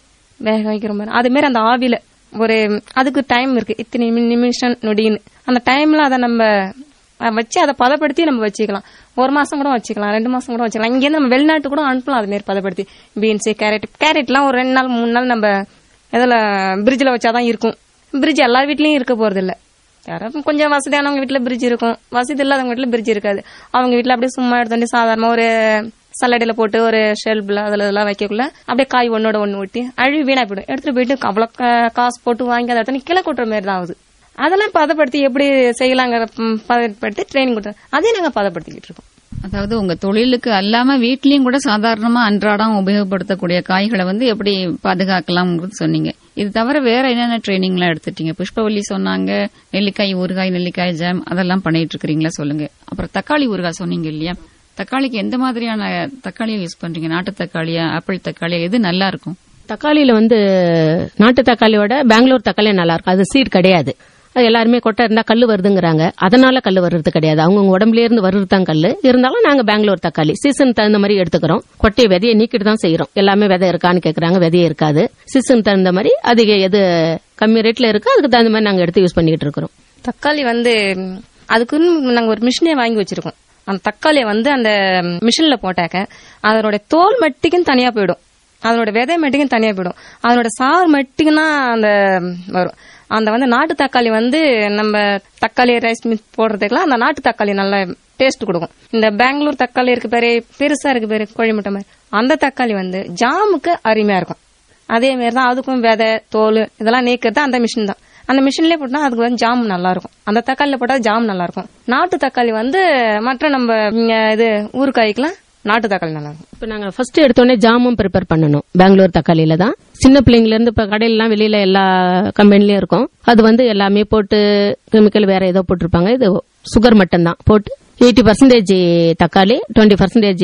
S5: வேக வைக்கிற மாதிரி அது மாதிரி அந்த ஆவில ஒரு அதுக்கு டைம் இருக்கு இத்தனை நிமி- நிமிஷம் நொடின்னு அந்த டைம்ல அதை நம்ம அஹ், வச்சு அதை பதப்படுத்தி நம்ம வச்சுக்கலாம் ஒரு மாசம் கூட வச்சுக்கலாம் ரெண்டு மாசம் கூட வச்சுக்கலாம் இங்கேருந்து நம்ம வெளிநாட்டு கூட அனுப்பலாம் அது மாதிரி பதப்படுத்தி பீன்ஸ் கேரட் கேரட்லாம் ஒரு ரெண்டு நாள் மூணு நாள் நம்ம இதில் பிரிட்ஜில் வச்சாதான் இருக்கும் பிரிட்ஜ் எல்லார் வீட்லயும் இருக்க போறது இல்ல யாரும் கொஞ்சம் வசதியானவங்க வீட்ல பிரிட்ஜ் இருக்கும் வசதி இல்லாதவங்க வீட்ல பிரிட்ஜ் இருக்காது அவங்க வீட்ல அப்படியே சும்மா எடுத்து வந்து சாதாரணமா ஒரு சல்லடையில போட்டு ஒரு ஷெல்ஃப்ல அதுல இதெல்லாம் வைக்கக்குள்ள அப்படியே காய் ஒன்னோட ஒண்ணு ஒட்டி அழுவி வீணா போயிடும் எடுத்துட்டு போயிட்டு அவ்வளவு கா- காசு போட்டு வாங்கி அதை எடுத்து கீழே கொட்டுற மாதிரி தான் ஆகுது அதெல்லாம் பதப்படுத்தி எப்படி செய்யலாங்க ம், பதப்படுத்தி ட்ரைனிங் கொடுத்தோம் அதையும் நாங்க பதப்படுத்திக்கிட்டு இருக்கோம்
S1: அதாவது உங்க தொழிலுக்கு அல்லாம வீட்லயும் கூட சாதாரணமா அன்றாடம் உபயோகப்படுத்தக்கூடிய காய்களை வந்து எப்படி பாதுகாக்கலாம் சொன்னீங்க இது தவிர வேற என்னென்ன ட்ரைனிங் எல்லாம் எடுத்துட்டீங்க புஷ்பவல்லி சொன்னாங்க நெல்லிக்காய் ஊறுகாய் நெல்லிக்காய் ஜாம் அதெல்லாம் பண்ணிட்டு இருக்கிறீங்களா சொல்லுங்க அப்புறம் தக்காளி ஊறுகாய் சொன்னீங்க இல்லையா தக்காளிக்கு எந்த மாதிரியான தக்காளியை யூஸ் பண்றீங்க நாட்டு தக்காளியா ஆப்பிள் தக்காளியா எது நல்லா இருக்கும்
S4: தக்காளியில வந்து நாட்டு தக்காளியோட பெங்களூர் தக்காளி நல்லா இருக்கும் அது சீட் கிடையாது அது எல்லாருமே கொட்டை இருந்தா கல்லு வருதுங்கிறாங்க அதனால கல்லு வர்றது கிடையாது அவங்க உடம்புல இருந்து வர்றது தான் கல்லு இருந்தாலும் நாங்க பெங்களூர் தக்காளி சீசன் தகுந்த மாதிரி எடுத்துக்கிறோம் கொட்டையை விதையை நீக்கிட்டு தான் செய்யறோம் எல்லாமே விதை இருக்கான்னு கேக்குறாங்க விதையே இருக்காது சீசன் தகுந்த மாதிரி அதிக எது கம்மி ரேட்ல இருக்கோ அதுக்கு தகுந்த மாதிரி நாங்க எடுத்து யூஸ் பண்ணிக்கிட்டு இருக்கிறோம்
S5: தக்காளி வந்து ம், அதுக்குன்னு நாங்க ஒரு மிஷினே வாங்கி வச்சிருக்கோம் அந்த தக்காளியை வந்து அந்த மிஷின்ல போட்டாக்க அதனோட தோல் மட்டுக்கும் தனியா போயிடும் அதனோட விதை மட்டுக்கும் தனியா போயிடும் அதனோட சாறு மட்டுக்கும் தான் அந்த ம், வரும் அந்த வந்து நாட்டு தக்காளி வந்து நம்ம தக்காளி ரைஸ் மிக்ஸ் போடுறதுக்குலாம் அந்த நாட்டு தக்காளி நல்ல டேஸ்ட் கொடுக்கும் இந்த பெங்களூர் தக்காளி இருக்கு பேரு பெருசா இருக்கு பேரு கோழி முட்டை மாதிரி அந்த தக்காளி வந்து ஜாமுக்கு அருமையா இருக்கும் அதே மாதிரி தான் அதுக்கும் விதை தோல் இதெல்லாம் நீக்கிறது அந்த மிஷின் தான் அந்த மிஷின்லயே போட்டா அதுக்கு வந்து ஜாம் நல்லா இருக்கும் அந்த தக்காளியில போட்டா ஜாம் நல்லா இருக்கும் நாட்டு தக்காளி வந்து மற்ற நம்ம இங்க இது ஊறுகாய்க்கெல்லாம் நாட்டு தக்காளி நல்லா இருக்கும்
S4: இப்ப நாங்க ஃபர்ஸ்ட் எடுத்தோடனே ஜாமும் ப்ரிப்பேர் பண்ணணும் பெங்களூர் தக்காளியில தான் சின்ன பிள்ளைங்கள இருந்து இப்ப கடையில எல்லாம் வெளியில எல்லா கம்பெனிலயும் இருக்கும் அது வந்து எல்லாமே போட்டு கெமிக்கல் வேற ஏதோ போட்டிருப்பாங்க இது சுகர் மட்டும் தான் போட்டு எயிட்டி பர்சன்டேஜ் தக்காளி டுவெண்ட்டி பர்சன்டேஜ்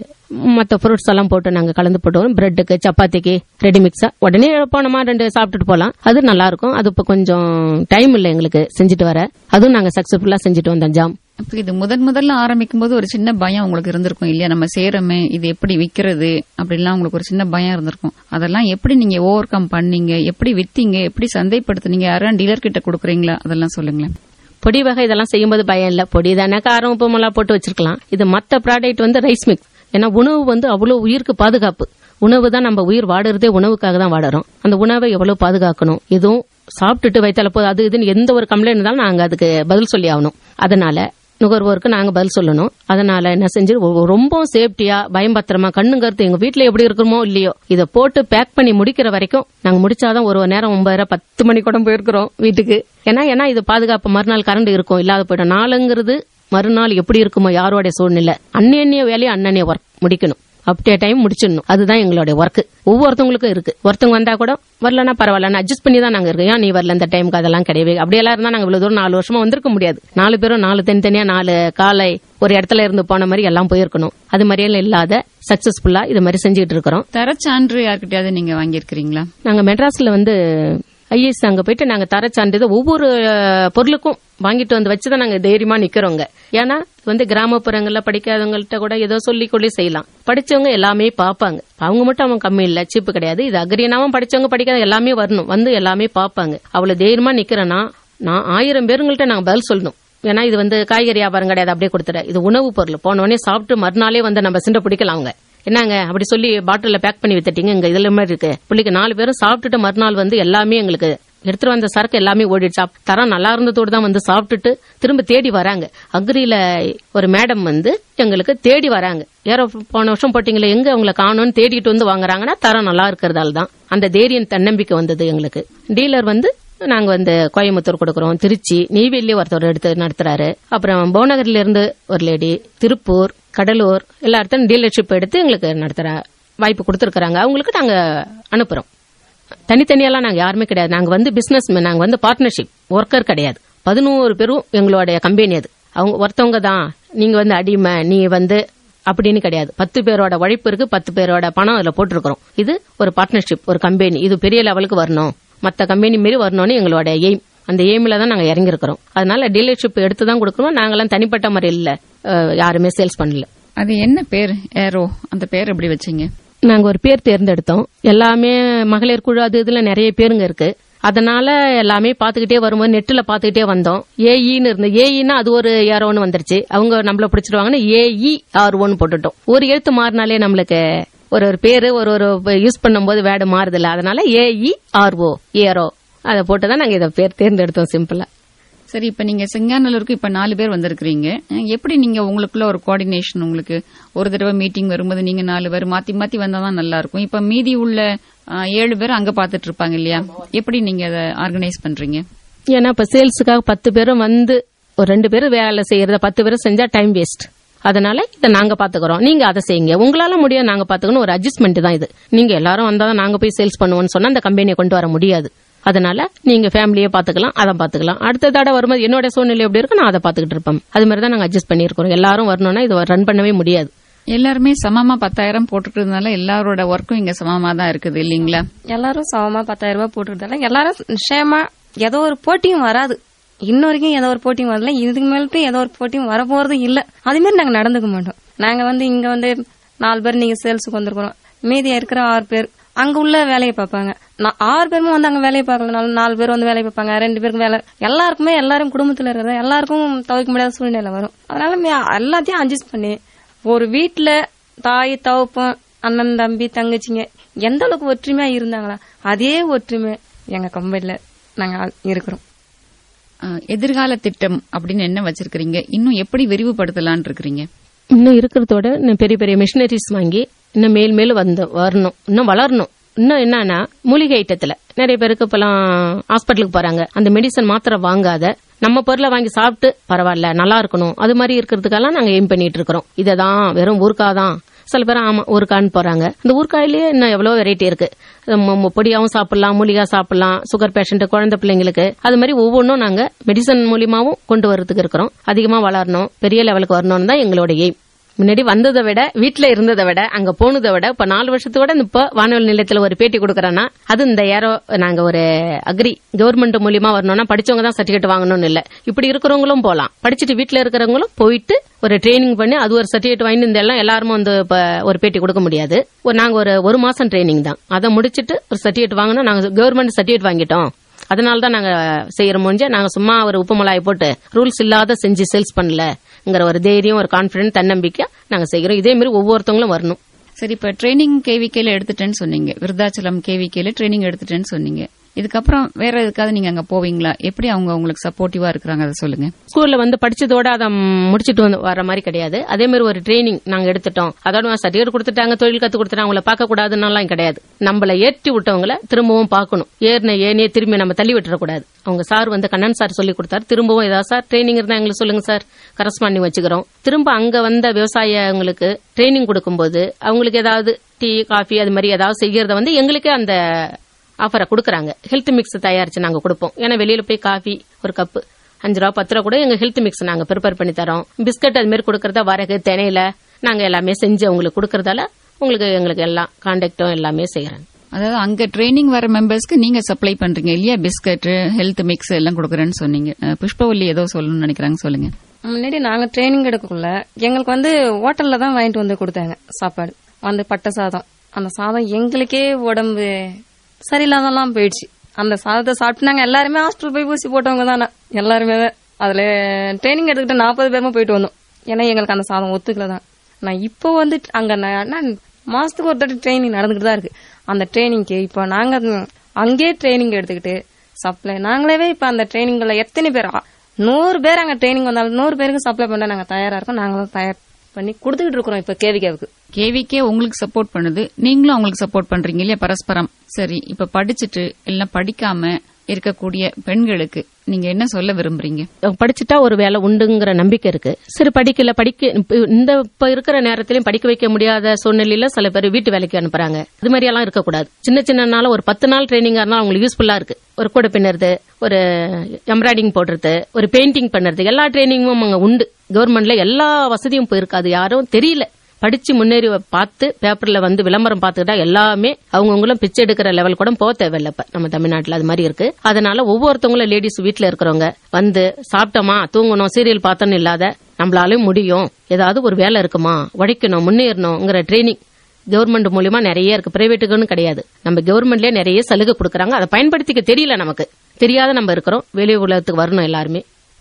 S4: மத்த ஃப்ரூட்ஸ் எல்லாம் போட்டு நாங்க கலந்து போட்டுவோம் பிரெட்டுக்கு சப்பாத்திக்கு ரெடி மிக்ஸா உடனே போனோமா ரெண்டு சாப்பிட்டுட்டு போலாம் அது நல்லா இருக்கும் அது இப்ப கொஞ்சம் டைம் இல்லை எங்களுக்கு செஞ்சுட்டு வர அதுவும் நாங்க சக்சஸ்ஃபுல்லா செஞ்சுட்டு வந்தோம் ஜாம்
S1: அப்ப இது முதன் முதல்ல ஆரம்பிக்கும் போது ஒரு சின்ன பயம் உங்களுக்கு இருந்திருக்கும் இல்லையா நம்ம சேரமே இது எப்படி விக்கிறது அப்படிலாம் உங்களுக்கு ஒரு சின்ன பயம் இருந்திருக்கும் அதெல்லாம் எப்படி நீங்க ஓவர் கம் பண்ணீங்க எப்படி வித்தீங்க எப்படி சந்தைப்படுத்துனீங்க யாரும் டீலர் கிட்ட கொடுக்குறீங்களா அதெல்லாம் சொல்லுங்களேன்
S4: பொடி வகை இதெல்லாம் செய்யும்போது பயம் இல்ல பொடி தானே காரம் உப்பு மிளகா போட்டு வச்சிருக்கலாம் இது மத்த ப்ராடக்ட் வந்து ரைஸ் மிக்ஸ் ஏன்னா உணவு வந்து அவ்வளவு உயிருக்கு பாதுகாப்பு உணவு தான் நம்ம உயிர் வாடுறதே உணவுக்காக தான் வாடுறோம் அந்த உணவை எவ்வளவு பாதுகாக்கணும் எதுவும் சாப்பிட்டுட்டு வைத்தால போது அது இதுன்னு எந்த ஒரு கம்ப்ளைண்ட் இருந்தாலும் நாங்க அதுக்கு பதில் சொல்லி ஆகணும் அதனால நுகர்வோருக்கு நாங்க பதில் சொல்லணும் அதனால என்ன செஞ்சு ஒ- ரொம்ப சேஃப்டியா பயம் பத்திரமா கண்ணு கருத்து எங்க வீட்ல எப்படி இருக்குமோ இல்லையோ இதை போட்டு பேக் பண்ணி முடிக்கிற வரைக்கும் நாங்க முடிச்சாதான் ஒரு நேரம் ஒன்பதரை பத்து மணி கூட போயிருக்கிறோம் வீட்டுக்கு ஏன்னா ஏன்னா இது பாதுகாப்பு மறுநாள் கரண்ட் இருக்கும் இல்லாத போயிடும் நாளுங்கிறது மறுநாள் எப்படி இருக்குமோ யாரோட சூழ்நிலை அன்னன்ய வேலையை அன்னன்ய ஒர்க் முடிக்கணும் அப்டே டைம் முடிச்சிடணும் அதுதான் எங்களுடைய ஒர்க் ஒவ்வொருத்தவங்களுக்கும் இருக்கு ஒருத்தவங்க வந்தா கூட வரலன்னா பரவாயில்ல அட்ஜஸ்ட் பண்ணி தான் நாங்க இருக்கோம் ஏன் நீ வரல இந்த டைமுக்கு அதெல்லாம் கிடையவே அப்படியெல்லாம் இருந்தா நாங்க இவ்வளவு தூரம் நாலு வருஷமா வந்திருக்க முடியாது நாலு பேரும் நாலு தனித்தனியா நாலு காலை ஒரு இடத்துல இருந்து போன மாதிரி எல்லாம் போயிருக்கணும் அது மாதிரியெல்லாம் இல்லாத சக்சஸ்ஃபுல்லா இது மாதிரி செஞ்சுட்டு இருக்கிறோம்
S1: தரச்சான்று யார்கிட்டயாவது நீங்க வாங்கியிருக்கிறீங்களா
S4: நாங்க மெட்ராஸ்ல வந்து ஐஏஎஸ் அங்க போயிட்டு நாங்க தர சான்றிதழ் ஒவ்வொரு அஹ், பொருளுக்கும் வாங்கிட்டு வந்து வச்சுதான் நாங்க தைரியமா நிக்கிறோங்க ஏன்னா இது வந்து கிராமப்புறங்கள்ல படிக்காதவங்கள்ட்ட கூட ஏதோ சொல்லி கொள்ளி செய்யலாம் படிச்சவங்க எல்லாமே பாப்பாங்க அவங்க மட்டும் அவன் கம்மி இல்ல சீப்பு கிடையாது இது அக்ரியனாவும் படிச்சவங்க படிக்காத எல்லாமே வரணும் வந்து எல்லாமே பாப்பாங்க அவ்வளவு தைரியமா நிக்கிறேன்னா நான் ஆயிரம் பேருங்கள்ட்ட நாங்க பதில் சொல்லணும் ஏன்னா இது வந்து காய்கறி வியாபாரம் கிடையாது அப்படியே கொடுத்துற இது உணவு பொருள் போன உடனே சாப்பிட்டு மறுநாளே வந்து நம்ம சிண்டை பிடிக்கலாம் அவங்க என்னங்க அப்படி சொல்லி பாட்டில்ல பேக் பண்ணி வித்துட்டீங்க இங்க இதுல மாதிரி இருக்கு பிள்ளைக்கு நாலு பேரும் சாப்பிட்டுட்டு மறுநாள் வந்து எல்லாமே எங்களுக்கு எடுத்துட்டு வந்த சரக்கு எல்லாமே ஓடிடுச்சா தரம் நல்லா இருந்ததோடு தான் வந்து சாப்பிட்டுட்டு திரும்ப தேடி வராங்க அக்ரியில ஒரு மேடம் வந்து எங்களுக்கு தேடி வராங்க யாரோ போன வருஷம் போட்டீங்களே எங்க அவங்கள காணோம்னு தேடிட்டு வந்து வாங்குறாங்கன்னா தரம் நல்லா இருக்கிறதால தான் அந்த தைரியம் தன்னம்பிக்கை வந்தது எங்களுக்கு டீலர் வந்து நாங்க வந்து கோயம்புத்தூர் கொடுக்கறோம் திருச்சி நெய்வேலி ஒருத்தர் எடுத்து நடத்துறாரு அப்புறம் புவனகிரில இருந்து ஒரு லேடி திருப்பூர் கடலூர் எல்லா இடத்துலையும் டீலர்ஷிப் எடுத்து எங்களுக்கு நடத்துற வாய்ப்பு கொடுத்துருக்காங்க அவங்களுக்கு நாங்க அனுப்புறோம் தனித்தனியெல்லாம் நாங்க யாருமே கிடையாது நாங்க வந்து பிசினஸ் நாங்க வந்து பார்ட்னர்ஷிப் ஒர்க்கர் கிடையாது பதினோரு பேரும் எங்களுடைய கம்பெனி அது அவங்க ஒருத்தவங்க தான் நீங்க வந்து அடிமை நீ வந்து அப்படின்னு கிடையாது பத்து பேரோட உழைப்பு இருக்கு பத்து பேரோட பணம் அதுல போட்டிருக்கிறோம் இது ஒரு பார்ட்னர்ஷிப் ஒரு கம்பெனி இது பெரிய லெவலுக்கு வரணும் மத்த கம்பெனி மாரி வரணும்னு எங்களோட எய்ம் அந்த எய்ம்ல தான் நாங்க இறங்கியிருக்கிறோம் அதனால டீலர்ஷிப் எடுத்து தான் கொடுக்கணும் நாங்கெல்லாம் தனிப்பட்ட முறை இல்ல அஹ், யாருமே சேல்ஸ் பண்ணல
S1: அது என்ன பேர் ஏரோ அந்த பேர் எப்படி வச்சீங்க
S4: நாங்க ஒரு பேர் தேர்ந்தெடுத்தோம் எல்லாமே மகளிர் குழு அது இதுல நிறைய பேருங்க இருக்கு அதனால எல்லாமே பாத்துக்கிட்டே வரும்போது நெட்ல பாத்துக்கிட்டே வந்தோம் ஏஇன்னு இருந்து ஏஇன்னா அது ஒரு யாரோன்னு வந்துருச்சு அவங்க நம்மள பிடிச்சிருவாங்கன்னு ஏஇ ஆர் ஒன்னு போட்டுட்டோம் ஒரு எழுத்து மாறினாலே நம்மளுக்கு ஒரு ஒரு பேரு ஒரு ஒரு யூஸ் பண்ணும்போது வேர்டு மாறுதில்ல அதனால ஏஇ ஆர்ஓ ஏரோ அதை போட்டுதான் நாங்க இதை பேர் தேர்ந்தெடுத்தோம் சிம்பிளா
S1: சரி இப்ப நீங்க செங்காநல்லூருக்கு இப்ப நாலு பேர் வந்திருக்கிறீங்க அஹ் எப்படி நீங்க உங்களுக்குள்ள ஒரு கோஆர்டினேஷன் உங்களுக்கு ஒரு தடவை மீட்டிங் வரும்போது நீங்க நாலு பேர் மாத்தி மாத்தி வந்தாதான் நல்லா இருக்கும் இப்ப மீதி உள்ள அஹ், ஏழு பேர் அங்க பாத்துட்டு இருப்பாங்க இல்லையா எப்படி நீங்க அதை ஆர்கனைஸ் பண்றீங்க
S4: ஏன்னா இப்ப சேல்ஸுக்காக பத்து பேரும் வந்து ஒரு ரெண்டு பேரும் வேலை செய்யறத பத்து பேரும் செஞ்சா டைம் வேஸ்ட் அதனால இதை நாங்க பாத்துக்கிறோம் நீங்க அதை செய்யுங்க உங்களால முடியாது நாங்க பாத்துக்கணும் ஒரு அட்ஜஸ்ட்மெண்ட் தான் இது நீங்க எல்லாரும் வந்தாதான் நாங்க போய் சேல்ஸ் பண்ணுவோம்னு சொன்னா அந்த கம்பெனியை கொண்டு வர முடியாது அதனால நீங்க ஃபேமிலியே பாத்துக்கலாம் அதை பாத்துக்கலாம் அடுத்த தடவை வரும்போது என்னோட சூழ்நிலை எப்படி இருக்கு நான் அதை பாத்துக்கிட்டு இருப்போம் அது மாதிரி தான் நாங்க அட்ஜஸ்ட் பண்ணிருக்கோம் எல்லாரும் வரணும்னா இது ரன் பண்ணவே முடியாது
S1: எல்லாருமே சமமா பத்தாயிரம் போட்டுக்கிறதுனால எல்லாரோட ஒர்க்கும் இங்க சமமா தான் இருக்குது இல்லீங்களா
S5: எல்லாரும் சமமா பத்தாயிரம் ரூபாய் போட்டுருந்தால எல்லாரும் நிச்சயமா ஏதோ ஒரு போட்டியும் வராது இன்ன வரைக்கும் ஏதோ ஒரு போட்டியும் வரல இதுக்கு மேலும் ஏதோ ஒரு போட்டியும் வரப்போறதும் இல்ல அது மாதிரி நாங்க நடந்துக்க மாட்டோம் நாங்க வந்து இங்க வந்து நாலு பேர் நீங்க சேல்ஸுக்கு வந்திருக்கிறோம் மீதியா இருக்கிற ஆறு பேர் அங்க உள்ள வேலையை பார்ப்பாங்க நான் ஆறு பேருமே வந்து அங்க வேலையை பார்க்கலனாலும் நாலு பேர் வந்து வேலையை பார்ப்பாங்க ரெண்டு பேருக்கு வேலை எல்லாருக்குமே எல்லாரும் குடும்பத்துல இருக்கிற எல்லாருக்கும் தவிர்க்க முடியாத சூழ்நிலை வரும் அதனால மே- எல்லாத்தையும் அட்ஜஸ்ட் பண்ணி ஒரு வீட்டுல தாய் தவப்பம் அண்ணன் தம்பி தங்கச்சிங்க எந்த அளவுக்கு ஒற்றுமையா இருந்தாங்களா அதே ஒற்றுமை எங்க கம்பெனில நாங்க இருக்கிறோம்
S1: அஹ், எதிர்கால திட்டம் அப்படின்னு என்ன வச்சிருக்கிறீங்க இன்னும் எப்படி விரிவுபடுத்தலாம்னு இருக்கிறீங்க
S4: இன்னும் இருக்கிறதோட இன்னும் பெரிய பெரிய மிஷினரிஸ் வாங்கி இன்னும் மேல் மேல் வந்து வரணும் இன்னும் வளரணும் இன்னும் என்னன்னா மூலிகை ஐட்டத்துல நிறைய பேருக்கு இப்பெல்லாம் ஹாஸ்பிட்டலுக்கு போறாங்க அந்த மெடிசன் மாத்திரை வாங்காத நம்ம பொருளை வாங்கி சாப்பிட்டு பரவாயில்ல நல்லா இருக்கணும் அது மாதிரி இருக்கிறதுக்கெல்லாம் நாங்க எய்ம் பண்ணிட்டு இருக்கிறோம் இததான் வெறும் ஊர்க்காதான் சில பேர் ஆமா ஊர்க்கான்னு போறாங்க இந்த ஊர்க்காயிலேயே இன்னும் எவ்வளவு வெரைட்டி இருக்கு ம- ம- பொடியாவும் சாப்பிடலாம் மூலிகா சாப்பிடலாம் சுகர் பேஷண்ட் குழந்தை பிள்ளைங்களுக்கு அது மாதிரி ஒவ்வொன்றும் நாங்க மெடிசன் மூலியமாவும் கொண்டு வரதுக்கு இருக்கிறோம் அதிகமா வளரணும் பெரிய லெவலுக்கு வரணும்னு தான் எங்களோட எய்ம் முன்னாடி வந்ததை விட வீட்ல இருந்ததை விட அங்க போனதை விட இப்ப நாலு வருஷத்தை விட இப்ப வானொலி நிலையத்துல ஒரு பேட்டி கொடுக்கறேன்னா அது இந்த யாரோ நாங்க ஒரு அக்ரி கவர்மெண்ட் மூலியமா வரணும்னா படிச்சவங்க தான் சர்டிபிகேட் வாங்கணும்னு இல்ல இப்படி இருக்கிறவங்களும் போலாம் படிச்சுட்டு வீட்ல இருக்கிறவங்களும் போயிட்டு ஒரு ட்ரைனிங் பண்ணி அது ஒரு சர்டிபிகேட் வாங்கி இந்த எல்லாம் எல்லாரும் வந்து இப்ப ஒரு பேட்டி கொடுக்க முடியாது ஒரு நாங்க ஒரு ஒரு மாசம் ட்ரைனிங் தான் அதை முடிச்சிட்டு ஒரு சர்டிபிகேட் வாங்கினா நாங்க கவர்மெண்ட் சர்டிபிகேட் வாங்கிட்டோம் அதனால தான் நாங்க செய்யற முடிஞ்ச நாங்க சும்மா ஒரு உப்பு மிளகாய் போட்டு ரூல்ஸ் இல்லாத செஞ்சு சேல்ஸ் பண்ணலங்கிற ஒரு தைரியம் ஒரு கான்பிடன்ஸ் தன்னம்பிக்கை நாங்க செய்கிறோம் இதே மாதிரி ஒவ்வொருத்தவங்களும் வரணும்
S1: சரி இப்ப ட்ரைனிங் கேவிகேல எடுத்துட்டேன்னு சொன்னீங்க விருதாச்சலம் கேவிகேல ட்ரைனிங் எடுத்துட்டேன்னு சொன்னீங்க இதுக்கப்புறம் வேற எதுக்காவது நீங்க அங்க போவீங்களா எப்படி அவங்க உங்களுக்கு சப்போர்ட்டிவா இருக்கிறாங்க அதை சொல்லுங்க
S4: ஸ்கூல்ல வந்து படிச்சதோட அதை முடிச்சிட்டு வந்து வர மாதிரி கிடையாது அதே மாதிரி ஒரு ட்ரைனிங் நாங்க எடுத்துட்டோம் அதோட சர்டிபிகேட் கொடுத்துட்டாங்க தொழில் கத்து கொடுத்துட்டாங்க அவங்கள பார்க்க கூடாதுன்னெல்லாம் கிடையாது நம்மள ஏற்றி விட்டவங்கள திரும்பவும் பார்க்கணும் ஏறின ஏனே திரும்பி நம்ம தள்ளி விட்டுறக்கூடாது அவங்க சார் வந்து கண்ணன் சார் சொல்லி கொடுத்தாரு திரும்பவும் ஏதாவது சார் ட்ரைனிங் இருந்தா எங்களுக்கு சொல்லுங்க சார் கரஸ்பாண்டிங் வச்சுக்கிறோம் திரும்ப அங்க வந்த விவசாயிங்களுக்கு ட்ரைனிங் கொடுக்கும்போது அவங்களுக்கு ஏதாவது டீ காஃபி அது மாதிரி ஏதாவது செய்யறத வந்து எங்களுக்கே அந்த ஆஃபரை கொடுக்குறாங்க ஹெல்த் மிக்ஸ் தயாரிச்சு நாங்க கொடுப்போம் ஏன்னா வெளியில போய் காஃபி ஒரு கப்பு அஞ்சு ரூபா பத்து ரூபா கூட எங்க ஹெல்த் மிக்ஸ் நாங்க ப்ரிப்பேர் பண்ணி தரோம் பிஸ்கட் அது மாதிரி கொடுக்கறதா வரகு தினையில நாங்க எல்லாமே செஞ்சு அவங்களுக்கு கொடுக்கறதால உங்களுக்கு எங்களுக்கு எல்லாம் கான்டாக்டும் எல்லாமே செய்யறாங்க
S1: அதாவது அங்க ட்ரைனிங் வர மெம்பர்ஸ்க்கு நீங்க சப்ளை பண்றீங்க இல்லையா பிஸ்கட் ஹெல்த் மிக்ஸ் எல்லாம் கொடுக்குறேன்னு சொன்னீங்க அஹ், புஷ்பவல்லி ஏதோ சொல்லணும்னு நினைக்கிறாங்க சொல்லுங்க
S5: முன்னாடி நாங்க ட்ரைனிங் எடுக்கக்குள்ள எங்களுக்கு வந்து ஹோட்டல்ல தான் வாங்கிட்டு வந்து கொடுத்தாங்க சாப்பாடு வந்து பட்டை சாதம் அந்த சாதம் எங்களுக்கே உடம்பு சரியில்லாதெல்லாம் போயிடுச்சு அந்த சாதத்தை சாப்பிட்டு நாங்க எல்லாருமே ஹாஸ்பிட்டல் போய் ஊசி போட்டவங்க தானே எல்லாருமே தான். அதுல ட்ரைனிங் எடுத்துக்கிட்டு நாற்பது பேருமே போயிட்டு வந்தோம் ஏன்னா எங்களுக்கு அந்த சாதம் ஒத்துக்கல தான் நான் இப்போ வந்து அங்க நான் நான் மாசத்துக்கு ஒரு தடவை ட்ரைனிங் நடந்துகிட்டு தான் இருக்கு அந்த ட்ரைனிங்க்கு இப்போ நாங்க அங்கேயே ட்ரைனிங் எடுத்துக்கிட்டு சப்ளை நாங்களே இப்ப அந்த ட்ரைனிங்ல எத்தனை பேர் ஆ, நூறு பேர் அங்க ட்ரைனிங் வந்தாலும் நூறு பேருக்கு சப்ளை பண்ண நாங்க தயாரா இருக்கோம் நாங்களும் தயார் பண்ணி கொடுத்துக்கிட்டு இருக்கிறோம் இப்ப கேவிகாவுக்கு
S1: கேவிக்கே உங்களுக்கு சப்போர்ட் பண்ணுது நீங்களும் அவங்களுக்கு சப்போர்ட் பண்றீங்க இல்லையா பரஸ்பரம் சரி இப்ப படிச்சுட்டு இல்ல படிக்காம இருக்கக்கூடிய பெண்களுக்கு நீங்க என்ன சொல்ல விரும்புறீங்க
S4: அவங்க படிச்சுட்டா ஒரு வேலை உண்டுங்கிற நம்பிக்கை இருக்கு சரி படிக்கல படிக்க இப்ப இந்த இப்ப இருக்கிற நேரத்திலயும் படிக்க வைக்க முடியாத சூழ்நிலையில சில பேர் வீட்டு வேலைக்கு அனுப்புறாங்க இது மாதிரி எல்லாம் இருக்கக்கூடாது சின்ன சின்ன நாள் ஒரு பத்து நாள் ட்ரைனிங்கா இருந்தாலும் அவங்களுக்கு யூஸ்ஃபுல்லா இருக்கு ஒரு கூட பின்னுறது ஒரு எம்ப்ராய்டிங் போடுறது ஒரு பெயிண்டிங் பண்றது எல்லா ட்ரைனிங்கும் அங்க உண்டு கவர்மெண்ட்ல எல்லா வசதியும் போயிருக்கு அது யாரும் தெரியல படிச்சு முன்னேறி பார்த்து பேப்பர்ல வந்து விளம்பரம் பார்த்துக்கிட்டா எல்லாமே அவங்கவுங்களும் பிச்சை எடுக்கிற லெவல் கூட போக தேவையில்ல இப்ப நம்ம தமிழ்நாட்டுல அது மாதிரி இருக்கு அதனால ஒவ்வொருத்தவங்களும் லேடிஸ் வீட்ல இருக்கிறவங்க வந்து சாப்பிட்டோமா தூங்கணும் சீரியல் பார்த்தோன்னு இல்லாத நம்மளாலையும் முடியும் ஏதாவது ஒரு வேலை இருக்குமா உழைக்கணும் முன்னேறணுங்கிற ட்ரைனிங் கவர்மெண்ட் மூலியமா நிறைய இருக்கு பிரைவேட்டுக்குன்னு கிடையாது நம்ம கவர்மெண்ட்லயே நிறைய சலுகை கொடுக்கறாங்க அதை பயன்படுத்திக்க தெரியல நமக்கு தெரியாத நம்ம இருக்கிறோம் வெளி உலகத்துக்கு வரணும் எல்லாருமே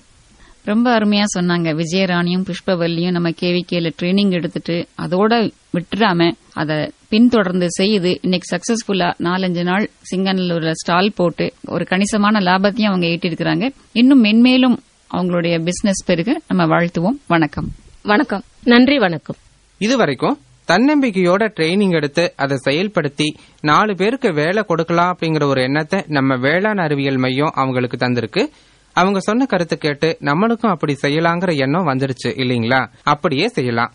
S1: ரொம்ப அருமையா சொன்னாங்க விஜயராணியும் புஷ்பவல்லியும் நம்ம கேவிகேல ட்ரைனிங் எடுத்துட்டு அதோட விட்டுறாம அதை பின்தொடர்ந்து செய்து இன்னைக்கு சக்சஸ்ஃபுல்லா நாலஞ்சு நாள் சிங்கநல்லூர்ல ஸ்டால் போட்டு ஒரு கணிசமான லாபத்தையும் அவங்க ஈட்டிருக்கிறாங்க இன்னும் மென்மேலும் அவங்களுடைய பிசினஸ் பெருக நம்ம வாழ்த்துவோம் வணக்கம்
S5: வணக்கம்
S4: நன்றி வணக்கம்
S3: இதுவரைக்கும் தன்னம்பிக்கையோட ட்ரைனிங் எடுத்து அதை செயல்படுத்தி நாலு பேருக்கு வேலை கொடுக்கலாம் அப்படிங்கிற ஒரு எண்ணத்தை நம்ம வேளாண் அறிவியல் மையம் அவங்களுக்கு தந்திருக்கு அவங்க சொன்ன கருத்து கேட்டு நம்மளுக்கும் அப்படி செய்யலாங்கிற எண்ணம் வந்துருச்சு இல்லீங்களா அப்படியே செய்யலாம்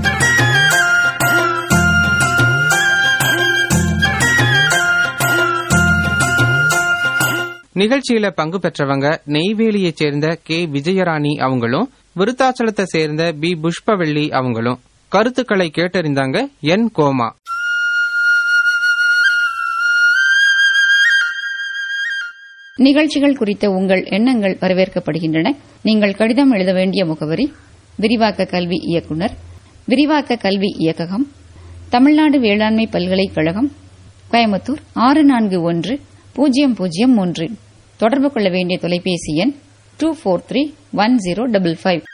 S3: நிகழ்ச்சியில பங்கு பெற்றவங்க நெய்வேலியைச் சேர்ந்த கே விஜயராணி அவங்களும் விருத்தாச்சலத்தை சேர்ந்த பி புஷ்பவள்ளி அவங்களும் கருத்துக்களை கேட்டறிந்தாங்க என் கோமா
S1: நிகழ்ச்சிகள் குறித்த உங்கள் எண்ணங்கள் வரவேற்கப்படுகின்றன நீங்கள் கடிதம் எழுத வேண்டிய முகவரி விரிவாக்க கல்வி இயக்குனர் விரிவாக்க கல்வி இயக்ககம் தமிழ்நாடு வேளாண்மை பல்கலைக்கழகம் கோயம்புத்தூர் ஆறு நான்கு ஒன்று பூஜ்ஜியம் பூஜ்ஜியம் மூன்று தொடர்பு கொள்ள வேண்டிய தொலைபேசி எண் two four three one zero double five